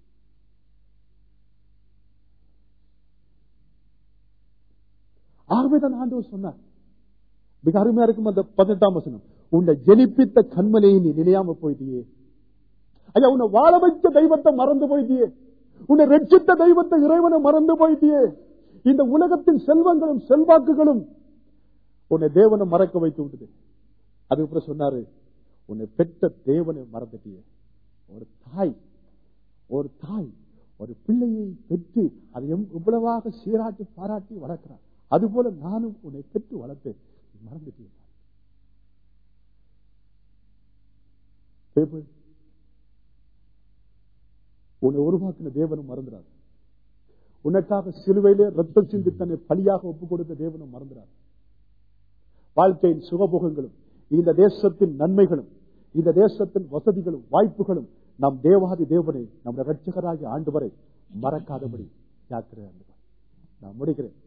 ஆகவேதான் ஆண்டவர் சொன்னார் மிக அருமையா இருக்கும் அந்த பதினெட்டாம் வசனம் உன்னை ஜெனிப்பித்த கண்மனையை நீ நினையாம போயிட்டியே ஐயா உன்னை வாழ வைத்த தெய்வத்தை மறந்து போயிட்டியே உன்னை ரட்சித்த தெய்வத்தை இறைவனை மறந்து போயிட்டியே இந்த உலகத்தின் செல்வங்களும் செல்வாக்குகளும் உன்னை தேவனை மறக்க வைத்து விட்டது அதுக்கப்புறம் சொன்னாரு உன்னை பெற்ற தேவனை மறந்துட்டியே ஒரு தாய் ஒரு தாய் ஒரு பிள்ளையை பெற்று அதை எம்- எவ்வளவாக சீராட்டி பாராட்டி வளர்க்கிறார் அதுபோல நானும் உன்னை பெற்று வளர்த்தேன் நீ மறந்துட்டீங்க People, உன்னை உருவாக்கின தேவனும் மறந்துடாது உனக்காக சிலுவையிலே ரத்தம் சிந்தி தன்னை பலியாக ஒப்புக் கொடுத்த தேவனும் மறந்துடாது வாழ்க்கையின் சுகபோகங்களும் இந்த தேசத்தின் நன்மைகளும் இந்த தேசத்தின் வசதிகளும் வாய்ப்புகளும் நம் தேவாதி தேவனை நம்முடைய ரட்சகராகிய ஆண்டு வரை மறக்காதபடி ஜாக்கிரதை ஆண்டவர். நான் முடிக்கிறேன்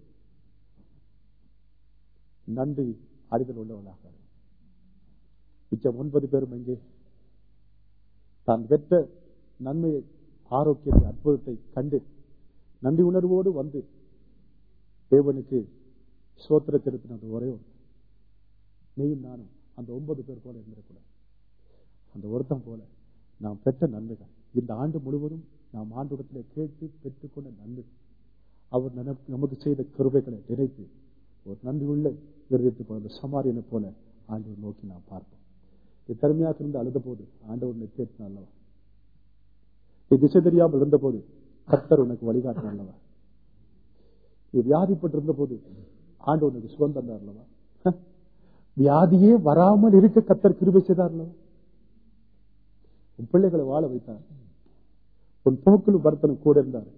நன்றி அறிதல் உள்ளவனாக மிச்சம் ஒன்பது பேரும் எங்கே தான் பெற்ற நன்மையை ஆரோக்கியத்தை அற்புதத்தை கண்டு நன்றி உணர்வோடு வந்து தேவனுக்கு சோத்திர செலுத்தினது ஒரே ஒன்று நீயும் நானும் அந்த ஒன்பது பேர் போல இருந்திருக்கூடாது அந்த ஒருத்தன் போல நாம் பெற்ற நன்மைகள் இந்த ஆண்டு முழுவதும் நாம் ஆண்டுடத்திலே கேட்டு பெற்றுக்கொண்ட நன்மை அவர் நமக்கு நமக்கு செய்த கிருபைகளை நினைத்து ஒரு நன்றியுள்ள இருதயத்தை போல அந்த சமாரியனை போல ஆண்டவர் நோக்கி நாம் பார்ப்போம் நீ திறமையாக இருந்து அழுத போது ஆண்டவர் நிச்சயத்தின் அல்லவா நீ திசை தெரியாமல் இருந்த போது கர்த்தர் உனக்கு வழிகாட்டின அல்லவா நீ வியாதிப்பட்டிருந்த போது ஆண்டவர் உனக்கு சுகம் தந்தார் அல்லவா வியாதியே வராமல் இருக்க கத்தர் கிருபை செய்தார் அல்லவா உன் பிள்ளைகளை வாழ வைத்தார் உன் போக்கிலும் பர்த்தனும் கூட இருந்தார்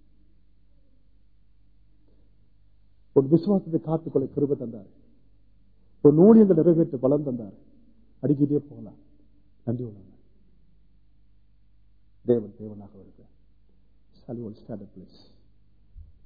உன் விசுவாசத்தை காத்துக்கொள்ள கிருபை தந்தார் உன் ஊழியங்கள் நிறைவேற்ற பலம் தந்தார் அடிக்கிட்டே போகலாம் நன்றி உள்ளவங்க தேவன் தேவனாக வருகிறார் Shall we all stand up, please?